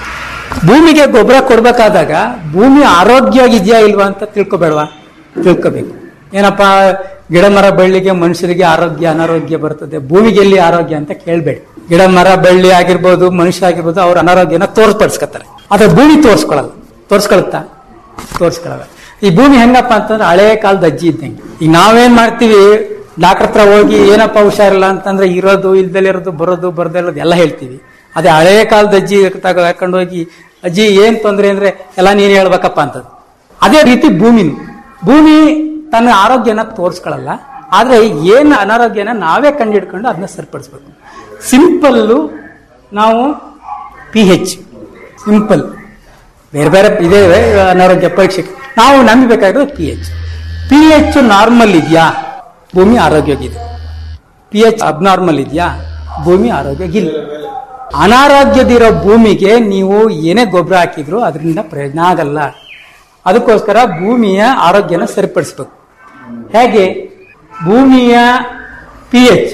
ಭೂಮಿಗೆ ಗೊಬ್ಬರ ಕೊಡ್ಬೇಕಾದಾಗ ಭೂಮಿ ಆರೋಗ್ಯವಾಗಿದೆಯಾ ಇಲ್ವಾ ಅಂತ ತಿಳ್ಕೊಬೇಡವಾ ತಿಳ್ಕೋಬೇಕು ಏನಪ್ಪಾ ಗಿಡ ಮರ ಬಳ್ಳಿಗೆ ಮನುಷ್ಯರಿಗೆ ಆರೋಗ್ಯ ಅನಾರೋಗ್ಯ ಬರ್ತದೆ ಭೂಮಿಗೆ ಎಲ್ಲಿ ಆರೋಗ್ಯ ಅಂತ ಕೇಳ್ಬೇಡಿ ಗಿಡ ಮರ ಬಳ್ಳಿ ಆಗಿರ್ಬೋದು ಮನುಷ್ಯ ಆಗಿರ್ಬೋದು ಅವ್ರ ಅನಾರೋಗ್ಯನ ತೋರ್ಪಡಿಸ್ಕೊತಾರೆ ಆದ್ರೆ ಭೂಮಿ ತೋರ್ಸ್ಕೊಳಲ್ಲ ತೋರ್ಸ್ಕೊಳುತ್ತಾ ತೋರ್ಸ್ಕೊಳಲ್ಲ ಈ ಭೂಮಿ ಹೆಂಗಪ್ಪ ಅಂತಂದ್ರೆ ಹಳೆ ಕಾಲದ ಅಜ್ಜಿ ಇದ್ದಂಗೆ ಈಗ ನಾವೇನ್ ಮಾಡ್ತೀವಿ ಡಾಕ್ಟರ್ ಹತ್ರ ಹೋಗಿ ಏನಪ್ಪ ಹುಷಾರಿಲ್ಲ ಅಂತಂದ್ರೆ ಇರೋದು ಇಲ್ದಲೆ ಇರೋದು ಬರೋದು ಬರ್ದೇ ಇರೋದು ಎಲ್ಲ ಹೇಳ್ತೀವಿ ಅದೇ ಹಳೆ ಕಾಲದ ಅಜ್ಜಿ ತಗ ಹಾಕೊಂಡು ಹೋಗಿ ಅಜ್ಜಿ ಏನ್ ತೊಂದ್ರೆ ಅಂದ್ರೆ ಎಲ್ಲ ನೀನ್ ಹೇಳ್ಬೇಕಪ್ಪ ಅಂತದ್ದು ಅದೇ ರೀತಿ ಭೂಮಿನು ಭೂಮಿ ತನ್ನ ಆರೋಗ್ಯನ ತೋರಿಸ್ಕೊಳ್ಳಲ್ಲ ಆದ್ರೆ ಏನ್ ಅನಾರೋಗ್ಯನ ನಾವೇ ಕಂಡುಹಿಡ್ಕೊಂಡು ಅದನ್ನ ಸರಿಪಡಿಸ್ಬೇಕು ಸಿಂಪಲ್ಲು ನಾವು ಪಿ ಹೆಚ್ ಸಿಂಪಲ್ ಬೇರೆ ಬೇರೆ ಇದೆ ಅನಾರೋಗ್ಯ ಪರೀಕ್ಷೆ ನಾವು ನಂಬಬೇಕಾಗಿರೋದು P H P H normal ಇದೆಯಾ ಭೂಮಿ ಆರೋಗ್ಯವಾಗಿದೆ ಪಿ ಎಚ್ ಅಬ್ನಾರ್ಮಲ್ ಇದೆಯಾ ಭೂಮಿ ಆರೋಗ್ಯವಾಗಿಲ್ಲ ಅನಾರೋಗ್ಯದಿರೋ ಭೂಮಿಗೆ ನೀವು ಏನೇ ಗೊಬ್ಬರ ಹಾಕಿದ್ರು ಅದರಿಂದ ಪ್ರಯೋಜನ ಆಗಲ್ಲ ಅದಕ್ಕೋಸ್ಕರ ಭೂಮಿಯ ಆರೋಗ್ಯನ ಸರಿಪಡಿಸ್ಬೇಕು ಹೇಗೆ ಭೂಮಿಯ ಪಿ ಎಚ್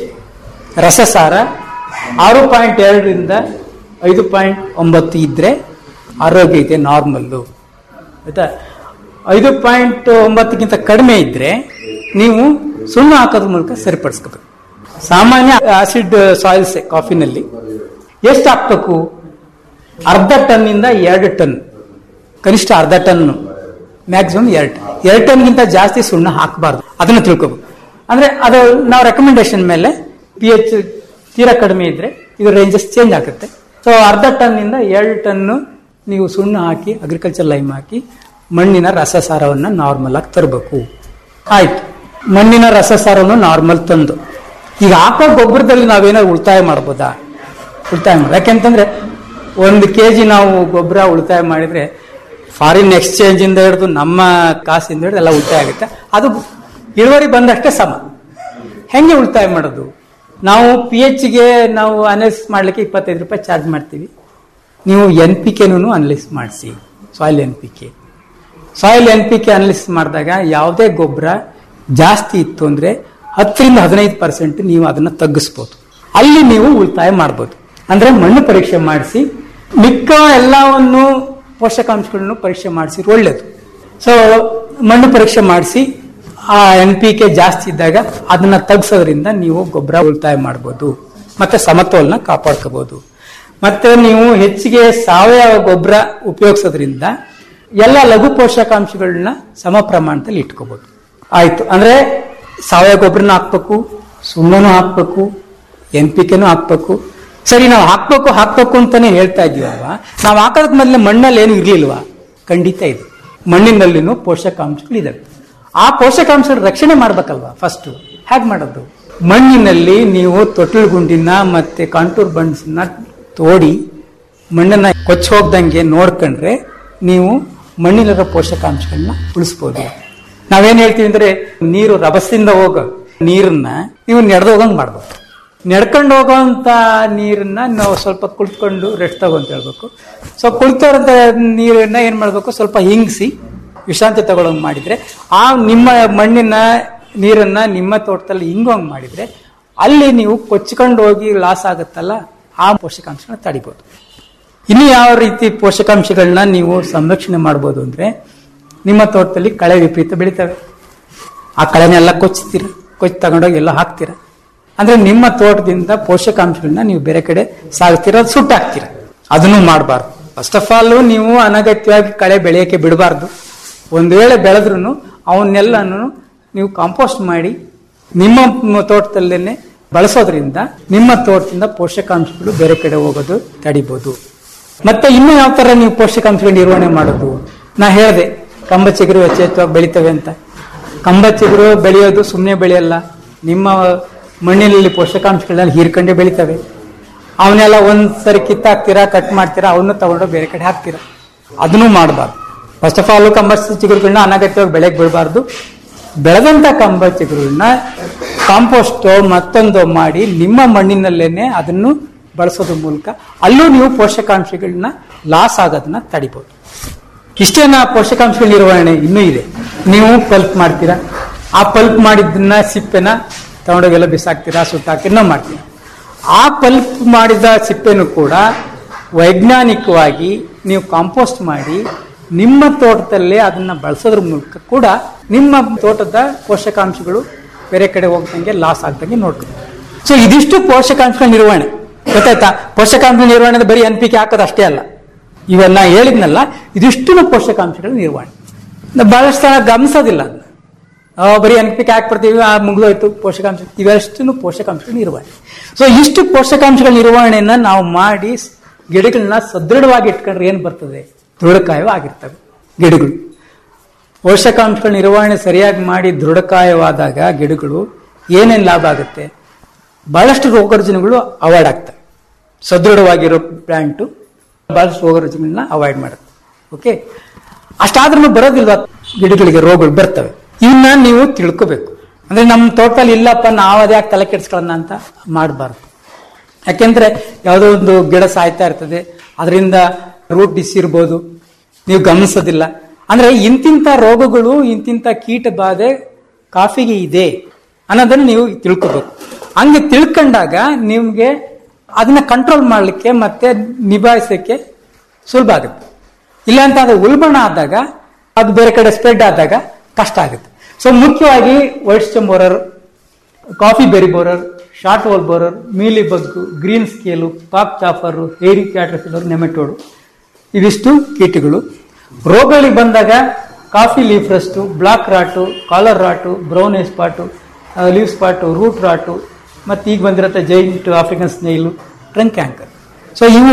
ರಸಸಾರ ಆರು ಪಾಯಿಂಟ್ ಎರಡರಿಂದ ಐದು ಪಾಯಿಂಟ್ ಒಂಬತ್ತು ಇದ್ರೆ ಆರೋಗ್ಯ ಇದೆ ನಾರ್ಮಲ್ಲು ಆಯ್ತಾ ಐದು ಪಾಯಿಂಟ್ ಒಂಬತ್ತಕ್ಕಿಂತ ಕಡಿಮೆ ಇದ್ರೆ ನೀವು ಸುಣ್ಣ ಹಾಕೋದ್ರ ಮೂಲಕ ಸರಿಪಡಿಸ್ಕೋಬೇಕು ಸಾಮಾನ್ಯ ಆಸಿಡ್ ಸಾಯಿಲ್ಸ್ ಕಾಫಿನಲ್ಲಿ ಎಷ್ಟು ಹಾಕ್ಬೇಕು ಅರ್ಧ ಟನ್ನಿಂದ ಎರಡು ಟನ್ ಕನಿಷ್ಠ ಅರ್ಧ ಟನ್ ಮ್ಯಾಕ್ಸಿಮಮ್ ಎರಡು ಟನ್ ಎರಡು ಟನ್ಗಿಂತ ಜಾಸ್ತಿ ಸುಣ್ಣ ಹಾಕಬಾರ್ದು ಅದನ್ನ ತಿಳ್ಕೋಬೇಕು ಅಂದ್ರೆ ಅದು ನಾವು ರೆಕಮೆಂಡೇಶನ್ ಮೇಲೆ ಪಿ ಎಚ್ ತೀರಾ ಕಡಿಮೆ ಇದ್ರೆ ಇದು ರೇಂಜಸ್ ಚೇಂಜ್ ಆಗುತ್ತೆ ಸೊ ಅರ್ಧ ಟನ್ನಿಂದ ಎರಡು ಟನ್ನು ನೀವು ಸುಣ್ಣ ಹಾಕಿ ಅಗ್ರಿಕಲ್ಚರ್ ಲೈಮ್ ಹಾಕಿ ಮಣ್ಣಿನ ರಸಸಾರವನ್ನ ನಾರ್ಮಲ್ ಆಗಿ ತರಬೇಕು ಆಯ್ತು ಮಣ್ಣಿನ ರಸಸಾರವನ್ನು ನಾರ್ಮಲ್ ತಂದು ಈಗ ಹಾಕೋ ಗೊಬ್ಬರದಲ್ಲಿ ನಾವೇನಾದ್ರು ಉಳಿತಾಯ ಮಾಡ್ಬೋದಾ ಉಳಿತಾಯ ಮಾಡಿ ಯಾಕೆಂತಂದ್ರೆ ಒಂದು ಕೆ ಜಿ ನಾವು ಗೊಬ್ಬರ ಉಳಿತಾಯ ಮಾಡಿದ್ರೆ ಫಾರಿನ್ ಎಕ್ಸ್ಚೇಂಜ್ ಇಂದ ಹಿಡಿದು ನಮ್ಮ ಕಾಸಿಂದ ಹಿಡಿದು ಎಲ್ಲ ಉಳಿತಾಯ ಆಗುತ್ತೆ ಅದು ಇಳುವರಿ ಬಂದಷ್ಟೇ ಸಮ ಹೆಂಗೆ ಉಳಿತಾಯ ಮಾಡೋದು ನಾವು ಪಿ ಎಚ್ಗೆ ನಾವು ಅನಲೈಸ್ ಮಾಡ್ಲಿಕ್ಕೆ ಇಪ್ಪತ್ತೈದು ರೂಪಾಯಿ ಚಾರ್ಜ್ ಮಾಡ್ತೀವಿ ನೀವು ಎನ್ ಪಿ ಕೆನೂ ಅನಲೈಸ್ ಮಾಡಿಸಿ soil N P K soil N P K analyse ಮಾಡಿದಾಗ ಯಾವುದೇ ಗೊಬ್ಬರ ಜಾಸ್ತಿ ಇತ್ತು ಅಂದ್ರೆ ಹತ್ತರಿಂದ ಹದಿನೈದು ಪರ್ಸೆಂಟ್ ನೀವು ಅದನ್ನ ತಗ್ಗಿಸ್ಬೋದು ಅಲ್ಲಿ ನೀವು ಉಳಿತಾಯ ಮಾಡ್ಬೋದು ಅಂದ್ರೆ ಮಣ್ಣು ಪರೀಕ್ಷೆ ಮಾಡಿಸಿ ಮಿಕ್ಕ ಎಲ್ಲವನ್ನು ಪೋಷಕಾಂಶಗಳನ್ನು ಪರೀಕ್ಷೆ ಮಾಡಿಸಿ ಒಳ್ಳೇದು ಸೊ ಮಣ್ಣು ಪರೀಕ್ಷೆ ಮಾಡಿಸಿ ಆ ಎನ್ ಪಿ ಕೆ ಜಾಸ್ತಿ ಇದ್ದಾಗ ಅದನ್ನ ತಗ್ಸೋದ್ರಿಂದ ನೀವು ಗೊಬ್ಬರ ಉಳಿತಾಯ ಮಾಡ್ಬೋದು ಮತ್ತೆ ಸಮತೋಲನ ಕಾಪಾಡ್ಕೋಬಹುದು ಮತ್ತೆ ನೀವು ಹೆಚ್ಚಿಗೆ ಸಾವಯವ ಗೊಬ್ಬರ ಉಪಯೋಗಿಸೋದ್ರಿಂದ ಎಲ್ಲ ಲಘು ಪೋಷಕಾಂಶಗಳನ್ನ ಸಮ ಪ್ರಮಾಣದಲ್ಲಿ ಇಟ್ಕೋಬಹುದು ಆಯ್ತು ಅಂದ್ರೆ ಸಾವಯವ ಗೊಬ್ಬರನ ಹಾಕ್ಬೇಕು ಸುಣ್ಣನೂ ಹಾಕ್ಬೇಕು ಎನ್ ಪಿ ಕೆನೂ ಹಾಕ್ಬೇಕು ಸರಿ ನಾವು ಹಾಕ್ಬೇಕು ಹಾಕ್ಬೇಕು ಅಂತಾನೆ ಹೇಳ್ತಾ ಇದೀವಲ್ವಾ ನಾವು ಹಾಕೋದಕ್ಕೆ ಮೊದಲೇ ಮಣ್ಣಲ್ಲಿ ಏನು ಇರ್ಲಿಲ್ವಾ ಖಂಡಿತ ಇದೆ ಮಣ್ಣಿನಲ್ಲಿನೂ ಪೋಷಕಾಂಶಗಳಿದಾವೆ ಆ ಪೋಷಕಾಂಶ ರಕ್ಷಣೆ ಮಾಡ್ಬೇಕಲ್ವಾ ಫಸ್ಟ್ ಹೇಗೆ ಮಾಡೋದು ಮಣ್ಣಿನಲ್ಲಿ ನೀವು ತೊಟ್ಟಿಲು ಗುಂಡಿನ ಮತ್ತೆ ಕಾಂಟೂರ್ ಬಂಡ್ಸ್ನ ತೋಡಿ ಮಣ್ಣನ್ನ ಕೊಚ್ಚ ಹೋಗ್ದಂಗೆ ನೋಡ್ಕೊಂಡ್ರೆ ನೀವು ಮಣ್ಣಿನಲ್ಲಿರೋ ಪೋಷಕಾಂಶಗಳನ್ನ ಉಳಿಸ್ಬೋದು ನಾವೇನ್ ಹೇಳ್ತೀವಿ ಅಂದ್ರೆ ನೀರು ರಭಸದಿಂದ ಹೋಗೋ ನೀರನ್ನ ನೀವು ನೆಡೆದು ಹೋಗಂಗ್ ಮಾಡ್ಬೇಕು ನಡ್ಕೊಂಡು ಹೋಗೋಂಥ ನೀರನ್ನ ನಾವು ಸ್ವಲ್ಪ ಕುಳಿತುಕೊಂಡು ರೆಸ್ಟ್ ತಗೊಂತ ಹೇಳ್ಬೇಕು ಸೊ ಕುಳಿತೋರಂಥ ನೀರನ್ನ ಏನ್ ಮಾಡ್ಬೇಕು ಸ್ವಲ್ಪ ಹಿಂಗಿಸಿ ವಿಶ್ರಾಂತಿ ತಗೊಳಂಗ್ ಮಾಡಿದ್ರೆ ಆ ನಿಮ್ಮ ಮಣ್ಣಿನ ನೀರನ್ನ ನಿಮ್ಮ ತೋಟದಲ್ಲಿ ಹಿಂಗೋಂಗ್ ಮಾಡಿದ್ರೆ ಅಲ್ಲಿ ನೀವು ಕೊಚ್ಕೊಂಡು ಹೋಗಿ ಲಾಸ್ ಆಗುತ್ತಲ್ಲ ಆ ಪೋಷಕಾಂಶನ ತಡಿಬೋದು ಇನ್ನು ಯಾವ ರೀತಿ ಪೋಷಕಾಂಶಗಳನ್ನ ನೀವು ಸಂರಕ್ಷಣೆ ಮಾಡ್ಬೋದು ಅಂದ್ರೆ ನಿಮ್ಮ ತೋಟದಲ್ಲಿ ಕಳೆ ವಿಪರೀತ ಬೆಳಿತವೆ ಆ ಕಳೆನೆಲ್ಲ ಕೊಚ್ತೀರ ಕೊಚ್ಚಿ ತಗೊಂಡೋಗಿ ಎಲ್ಲ ಹಾಕ್ತೀರ ಅಂದ್ರೆ ನಿಮ್ಮ ತೋಟದಿಂದ ಪೋಷಕಾಂಶಗಳನ್ನ ನೀವು ಬೇರೆ ಕಡೆ ಸಾಗ್ತೀರ ಅದು ಸುಟ್ಟಾಕ್ತೀರ ಅದನ್ನು ಮಾಡಬಾರ್ದು ಫಸ್ಟ್ ಆಫ್ ಆಲ್ ನೀವು ಅನಗತ್ಯವಾಗಿ ಕಳೆ ಬೆಳೆಯಕ್ಕೆ ಬಿಡಬಾರ್ದು ಒಂದ್ ವೇಳೆ ಬೆಳೆದ್ರು ಅವನ್ನೆಲ್ಲನೂ ನೀವು ಕಾಂಪೋಸ್ಟ್ ಮಾಡಿ ನಿಮ್ಮ ತೋಟದಲ್ಲೇನೆ ಬಳಸೋದ್ರಿಂದ ನಿಮ್ಮ ತೋಟದಿಂದ ಪೋಷಕಾಂಶಗಳು ಬೇರೆ ಕಡೆ ಹೋಗೋದು ತಡಿಬಹುದು ಮತ್ತೆ ಇನ್ನು ಯಾವ ತರ ನೀವು ಪೋಷಕಾಂಶಗಳ ನಿರ್ವಹಣೆ ಮಾಡೋದು ನಾ ಹೇಳಿದೆ ಕಂಬ ಚಿಗುರು ಯಥೇಚ್ಛವಾಗಿ ಬೆಳಿತವೆ ಅಂತ ಕಂಬ ಚಿಗುರು ಬೆಳೆಯೋದು ಸುಮ್ಮನೆ ಬೆಳೆಯಲ್ಲ ನಿಮ್ಮ ಮಣ್ಣಿನಲ್ಲಿ ಪೋಷಕಾಂಶಗಳನ್ನ ಹೀರ್ಕೊಂಡೇ ಬೆಳಿತವೆ ಅವನ್ನೆಲ್ಲ ಒಂದ್ಸರಿ ಕಿತ್ತಾಕ್ತೀರಾ ಕಟ್ ಮಾಡ್ತೀರಾ ಅವನ್ನ ತಗೊಂಡು ಬೇರೆ ಕಡೆ ಹಾಕ್ತೀರಾ ಅದನ್ನು ಮಾಡಬಾರ್ದು ಫಸ್ಟ್ ಆಫ್ ಆಲ್ ಕಂಬ ಚಿಗುರುಗಳನ್ನ ಅನಗತ್ಯವಾಗಿ ಬೆಳೆಗೆ ಬಿಡಬಾರ್ದು ಬೆಳೆದಂತ ಕಂಬ ಚಿಗುರುಗಳನ್ನ ಕಾಂಪೋಸ್ಟ್ ಮತ್ತೊಂದು ಮಾಡಿ ನಿಮ್ಮ ಮಣ್ಣಿನಲ್ಲೇನೆ ಅದನ್ನು ಬಳಸೋದ್ರ ಮೂಲಕ ಅಲ್ಲೂ ನೀವು ಪೋಷಕಾಂಶಗಳನ್ನ ಲಾಸ್ ಆಗೋದನ್ನ ತಡಿಬಹುದು ಇಷ್ಟೇನ ಪೋಷಕಾಂಶಗಳ ನಿರ್ವಹಣೆ ಇನ್ನೂ ಇದೆ ನೀವು ಪಲ್ಪ್ ಮಾಡ್ತೀರಾ ಆ ಪಲ್ಪ್ ಮಾಡಿದ್ದನ್ನ ಸಿಪ್ಪೆನ ತಗೊಂಡೋಗೆಲ್ಲ ಬಿಸಾಕ್ತೀರಾ ಸುಟ್ಟಾಕ್ತೀರಾ ಮಾಡ್ತೀರಾ ಆ ಪಲ್ಪ್ ಮಾಡಿದ ಸಿಪ್ಪೆನೂ ಕೂಡ ವೈಜ್ಞಾನಿಕವಾಗಿ ನೀವು ಕಾಂಪೋಸ್ಟ್ ಮಾಡಿ ನಿಮ್ಮ ತೋಟದಲ್ಲೇ ಅದನ್ನ ಬಳಸೋದ್ರ ಮೂಲಕ ಕೂಡ ನಿಮ್ಮ ತೋಟದ ಪೋಷಕಾಂಶಗಳು ಬೇರೆ ಕಡೆ ಹೋಗ್ದಂಗೆ ಲಾಸ್ ಆಗ್ದಂಗೆ ನೋಡ್ಕೊಂಡು ಸೊ ಇದಿಷ್ಟು ಪೋಷಕಾಂಶಗಳ ನಿರ್ವಹಣೆ ಗೊತ್ತಾಯ್ತಾ ಪೋಷಕಾಂಶ ನಿರ್ವಹಣೆ ಅಂದ್ರೆ ಬರೀ ಎನ್ ಪಿ ಕೆ ಹಾಕೋದು ಅಷ್ಟೇ ಅಲ್ಲ ಇವೆಲ್ಲ ಹೇಳಿದ್ನಲ್ಲ ಇದಿಷ್ಟು ಪೋಷಕಾಂಶಗಳ ನಿರ್ವಹಣೆ ನಾವು ಬಹಳಷ್ಟು ಜನ ಗಮನಿಸೋದಿಲ್ಲ ಅದನ್ನ ಆ, ಬರೀ ಎನ್ ಪಿ ಕೆ ಹಾಕ್ಬಿಡ್ತೀವಿ ಆ ಮುಗಿದೋಯ್ತು ಪೋಷಕಾಂಶ ಇವೆಷ್ಟು ಪೋಷಕಾಂಶಗಳ ನಿರ್ವಹಣೆ ಸೊ ಇಷ್ಟು ಪೋಷಕಾಂಶಗಳ ನಿರ್ವಹಣೆಯನ್ನ ನಾವು ಮಾಡಿ ಸ್- ಗಿಡಗಳನ್ನ ಸದೃಢವಾಗಿ ಇಟ್ಕೊಂಡ್ರೆ ಏನ್ ಬರ್ತದೆ ದೃಢಕಾಯವಾಗಿರ್ತವೆ ಗಿಡಗಳು ಪೋಷಕಾಂಶಗಳ ನಿರ್ವಹಣೆ ಸರಿಯಾಗಿ ಮಾಡಿ ದೃಢಕಾಯವಾದಾಗ ಗಿಡಗಳು ಏನೇನು ಲಾಭ ಆಗುತ್ತೆ ಬಹಳಷ್ಟು ರೋಗರುಜಿನಗಳು ಅವಾಯ್ಡ್ ಆಗ್ತವೆ ಸದೃಢವಾಗಿರೋ ಪ್ಲಾಂಟು ಬಹಳಷ್ಟು ರೋಗರುಜಿನಗಳನ್ನ ಅವಾಯ್ಡ್ ಮಾಡುತ್ತೆ ಓಕೆ ಅಷ್ಟಾದ್ರೂ ಬರೋದಿಲ್ವಾ ಗಿಡಗಳಿಗೆ ರೋಗಗಳು ಬರ್ತವೆ ಇವನ್ನ ನೀವು ತಿಳ್ಕೋಬೇಕು ಅಂದ್ರೆ ನಮ್ಮ ತೋಟದಲ್ಲಿ ಇಲ್ಲಪ್ಪ ನಾವು ಅದ್ಯಾಕೆ ತಲೆ ಕೆಡಿಸ್ಕೊಳ್ಳೋಣ ಅಂತ ಮಾಡಬಾರ್ದು ಯಾಕೆಂದ್ರೆ ಯಾವುದೋ ಒಂದು ಗಿಡ ಸಾಯ್ತಾ ಇರ್ತದೆ ಅದರಿಂದ ರೂಟ್ ಡಿಸ್ ಇರ್ಬೋದು ನೀವು ಗಮನಿಸೋದಿಲ್ಲ ಅಂದ್ರೆ ಇಂತಿಂತ ರೋಗಗಳು ಇಂತಿಂತ ಕೀಟ ಬಾಧೆ ಕಾಫಿಗೆ ಇದೆ ಅನ್ನೋದನ್ನ ನೀವು ತಿಳ್ಕೋಬೇಕು ಹಂಗೆ ತಿಳ್ಕೊಂಡಾಗ ನಿಮ್ಗೆ ಅದನ್ನ ಕಂಟ್ರೋಲ್ ಮಾಡ್ಲಿಕ್ಕೆ ಮತ್ತೆ ನಿಭಾಯಿಸಲಿಕ್ಕೆ ಸುಲಭ ಆಗುತ್ತೆ ಇಲ್ಲ ಅಂತ ಅದು ಉಲ್ಬಣ ಆದಾಗ ಅದು ಬೇರೆ ಕಡೆ ಸ್ಪ್ರೆಡ್ ಆದಾಗ ಕಷ್ಟ ಆಗುತ್ತೆ ಸೊ ಮುಖ್ಯವಾಗಿ white stem borer coffee berry borer short hole borer mealy bug green scale pop chafer hairy caterpillar nematode ಇವಿಷ್ಟು ಕೀಟಗಳು ರೋಗಗಳಿಗೆ ಬಂದಾಗ coffee leaf rust black rot collar rot brown spot leaf spot root rot ಮತ್ತು ಈಗ ಬಂದಿರತ್ತೆ giant African snail trunk canker so ಇವು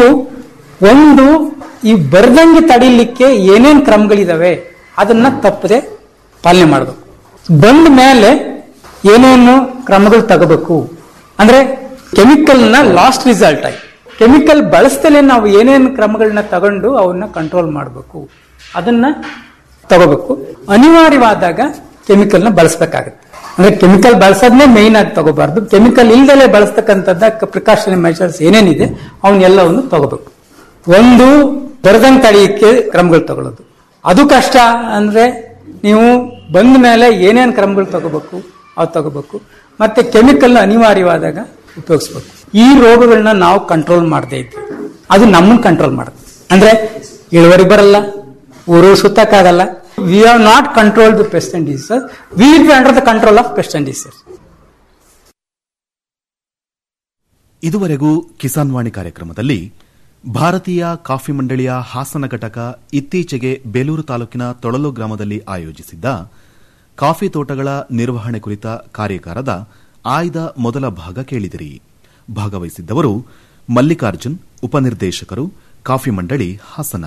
ಒಂದು ಈ ಬರ್ದಂಗೆ ತಡಿಲಿಕ್ಕೆ ಏನೇನು ಕ್ರಮಗಳಿದಾವೆ ಅದನ್ನ ತಪ್ಪದೆ ಪಾಲನೆ ಮಾಡಬೇಕು ಬಂದ ಮೇಲೆ ಏನೇನು ಕ್ರಮಗಳು ತಗೋಬೇಕು ಅಂದ್ರೆ ಕೆಮಿಕಲ್ನ ಲಾಸ್ಟ್ ರಿಸಲ್ಟ್ ಆಗಿ ಕೆಮಿಕಲ್ ಬಳಸ್ತಲೇ ನಾವು ಏನೇನು ಕ್ರಮಗಳನ್ನ ತಗೊಂಡು ಅವನ್ನ ಕಂಟ್ರೋಲ್ ಮಾಡಬೇಕು ಅದನ್ನ ತಗೋಬೇಕು ಅನಿವಾರ್ಯವಾದಾಗ ಕೆಮಿಕಲ್ನ ಬಳಸಬೇಕಾಗುತ್ತೆ ಅಂದ್ರೆ ಕೆಮಿಕಲ್ ಬಳಸೋದನ್ನೇ ಮೇಯ್ನ್ ಆಗಿ ತಗೋಬಾರ್ದು ಕೆಮಿಕಲ್ ಇಲ್ದಲೇ ಬಳಸ್ತಕ್ಕಂಥದ್ದ ಪ್ರಿಕಾಷನರಿ ಮೆಷರ್ಸ್ ಏನೇನಿದೆ ಅವನ್ನೆಲ್ಲವನ್ನು ತಗೋಬೇಕು ಒಂದು ಬರದಂಗ್ ತಡೆಯಕ್ಕೆ ಕ್ರಮಗಳು ತಗೊಳ್ಳೋದು ಅದು ಕಷ್ಟ ಅಂದ್ರೆ ನೀವು ಬಂದ ಮೇಲೆ ಏನೇನು ಕ್ರಮಗಳು ತಗೋಬೇಕು ಅವು ತಗೋಬೇಕು ಮತ್ತೆ ಕೆಮಿಕಲ್ ಅನಿವಾರ್ಯವಾದಾಗ ಉಪಯೋಗಿಸ್ಬೇಕು ಈ ರೋಗಗಳನ್ನ ನಾವು ಕಂಟ್ರೋಲ್ ಮಾಡದೇ ಇದ್ವಿ ಅದು ನಮ್ಮನ್ನ ಕಂಟ್ರೋಲ್ ಮಾಡುತ್ತೆ ಅಂದ್ರೆ ಇಳುವರಿ ಬರಲ್ಲ ಊರು ಸುತ್ತಕ್ಕಾಗಲ್ಲ we are not control the pest and diseases we will be under the control of pest and diseases ಇದುವರೆಗೂ ಕಿಸಾನ್ ವಾಣಿ ಕಾರ್ಯಕ್ರಮದಲ್ಲಿ ಭಾರತೀಯ ಕಾಫಿ ಮಂಡಳಿಯ ಹಾಸನ ಘಟಕ ಇತ್ತೀಚೆಗೆ ಬೇಲೂರು ತಾಲೂಕಿನ ತೊಳಲು ಗ್ರಾಮದಲ್ಲಿ ಆಯೋಜಿಸಿದ್ದ ಕಾಫಿ ತೋಟಗಳ ನಿರ್ವಹಣೆ ಕುರಿತ ಕಾರ್ಯಾಗಾರದ ಆಯ್ದ ಮೊದಲ ಭಾಗ ಕೇಳಿದಿರಿ ಭಾಗವಹಿಸಿದ್ದವರು ಮಲ್ಲಿಕಾರ್ಜುನ್ ಉಪನಿರ್ದೇಶಕರು ಕಾಫಿ ಮಂಡಳಿ ಹಾಸನ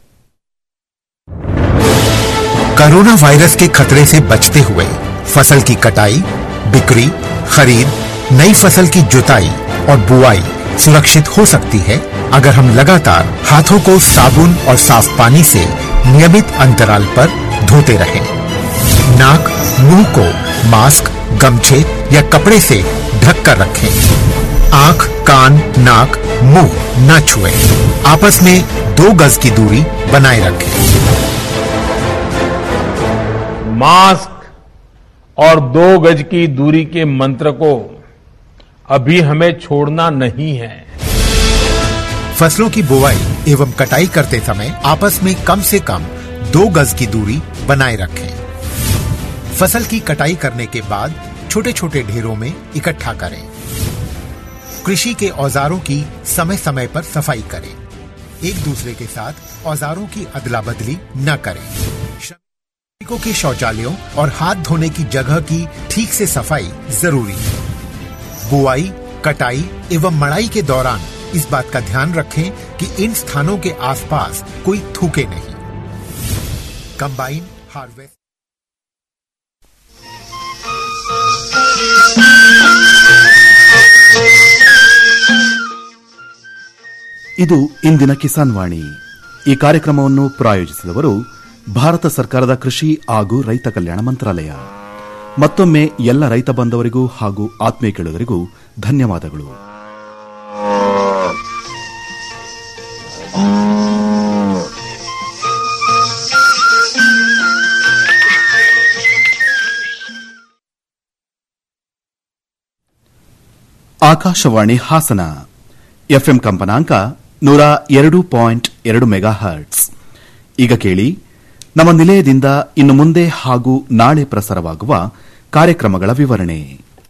कोरोना वायरस के खतरे से बचते हुए फसल की कटाई बिक्री खरीद नई फसल की जुताई और बुआई सुरक्षित हो सकती है अगर हम लगातार हाथों को साबुन और साफ पानी से नियमित अंतराल पर धोते रहें। नाक मुंह को मास्क गमछे या कपड़े से ढक कर रखें आंख कान नाक मुंह न छुएं। आपस में दो गज की दूरी बनाए रखें मास्क और दो गज की दूरी के मंत्र को अभी हमें छोड़ना नहीं है फसलों की बुवाई एवं कटाई करते समय आपस में कम से कम दो गज की दूरी बनाए रखें फसल की कटाई करने के बाद छोटे छोटे ढेरों में इकट्ठा करें कृषि के औजारों की समय समय पर सफाई करें एक दूसरे के साथ औजारों की अदला बदली न करें श्रमिकों के शौचालयों और हाथ धोने की जगह की ठीक से सफाई जरूरी है बुआई कटाई एवं मड़ाई के दौरान इस बात का ध्यान रखें कि इन स्थानों के आसपास कोई थूके नहीं कंबाइन हार्वेस्ट ಇದು ಇಂದಿನ ಕಿಸಾನ್ ವಾಣಿ ಈ ಕಾರ್ಯಕ್ರಮವನ್ನು ಪ್ರಾಯೋಜಿಸಿದವರು ಭಾರತ ಸರ್ಕಾರದ ಕೃಷಿ ಹಾಗೂ ರೈತ ಕಲ್ಯಾಣ ಮಂತ್ರಾಲಯ ಮತ್ತೊಮ್ಮೆ ಎಲ್ಲ ರೈತ ಬಾಂಧವರಿಗೂ ಹಾಗೂ ಆತ್ಮೀಯ ಕೇಳುಗರಿಗೂ ಧನ್ಯವಾದಗಳು ಆಕಾಶವಾಣಿ ಹಾಸನ ಎಫ್ಎಂ ಕಂಪನಾಂಕ ನೂರ ಎರಡು ಪಾಯಿಂಟ್ ಎರಡು ಮೆಗಾ ಹರ್ಟ್ಸ್ ಈಗ ಕೇಳಿ ನಮ್ಮ ನಿಲಯದಿಂದ ಇನ್ನು ಮುಂದೆ ಹಾಗೂ ನಾಳೆ ಪ್ರಸಾರವಾಗುವ ಕಾರ್ಯಕ್ರಮಗಳ ವಿವರಣೆ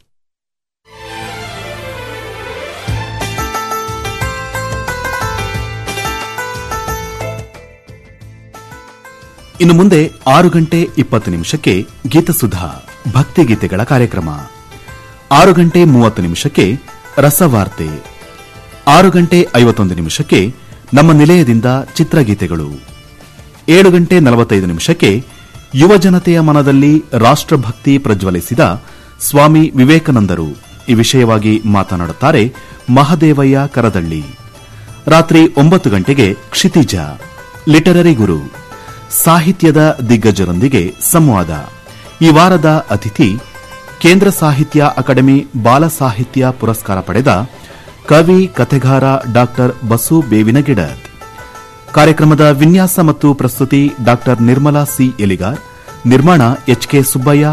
ಇನ್ನು ಮುಂದೆ ಆರು ಗಂಟೆ ಇಪ್ಪತ್ತು ನಿಮಿಷಕ್ಕೆ ಗೀತಸುಧಾ ಭಕ್ತಿಗೀತೆಗಳ ಕಾರ್ಯಕ್ರಮ ಆರು ಗಂಟೆ ಮೂವತ್ತು ನಿಮಿಷಕ್ಕೆ ರಸವಾರ್ತೆ ಆರು ಗಂಟೆ ಐವತ್ತೊಂದು ನಿಮಿಷಕ್ಕೆ ನಮ್ಮ ನಿಲಯದಿಂದ ಚಿತ್ರಗೀತೆಗಳು ಏಳು ಗಂಟೆ ನಲವತ್ತೈದು ನಿಮಿಷಕ್ಕೆ ಯುವ ಜನತೆಯ ಮನದಲ್ಲಿ ರಾಷ್ಟ್ರಭಕ್ತಿ ಪ್ರಜ್ವಲಿಸಿದ ಸ್ವಾಮಿ ವಿವೇಕಾನಂದರು ಈ ವಿಷಯವಾಗಿ ಮಾತನಾಡುತ್ತಾರೆ ಮಹದೇವಯ್ಯ ಕರದಳ್ಳಿ ರಾತ್ರಿ ಒಂಬತ್ತು ಗಂಟೆಗೆ ಕ್ಷಿತಿಜ ಲಿಟರರಿ ಗುರು ಸಾಹಿತ್ಯದ ದಿಗ್ಗಜರೊಂದಿಗೆ ಸಂವಾದ ಈ ವಾರದ ಅತಿಥಿ ಕೇಂದ್ರ ಸಾಹಿತ್ಯ ಅಕಾಡೆಮಿ ಬಾಲ ಸಾಹಿತ್ಯ ಪುರಸ್ಕಾರ ಪಡೆದ ಕವಿ ಕಥೆಗಾರ ಡಾಕ್ಟರ್ ಬಸು ಬೇವಿನಗಿಡದ್ ಕಾರ್ಯಕ್ರಮದ ವಿನ್ಯಾಸ ಮತ್ತು ಪ್ರಸ್ತುತಿ ಡಾಕ್ಟರ್ ನಿರ್ಮಲಾ ಸಿ ಎಲಿಗಾರ್ ನಿರ್ಮಾಣ ಎಚ್ಕೆ ಸುಬ್ಬಯ್ಯ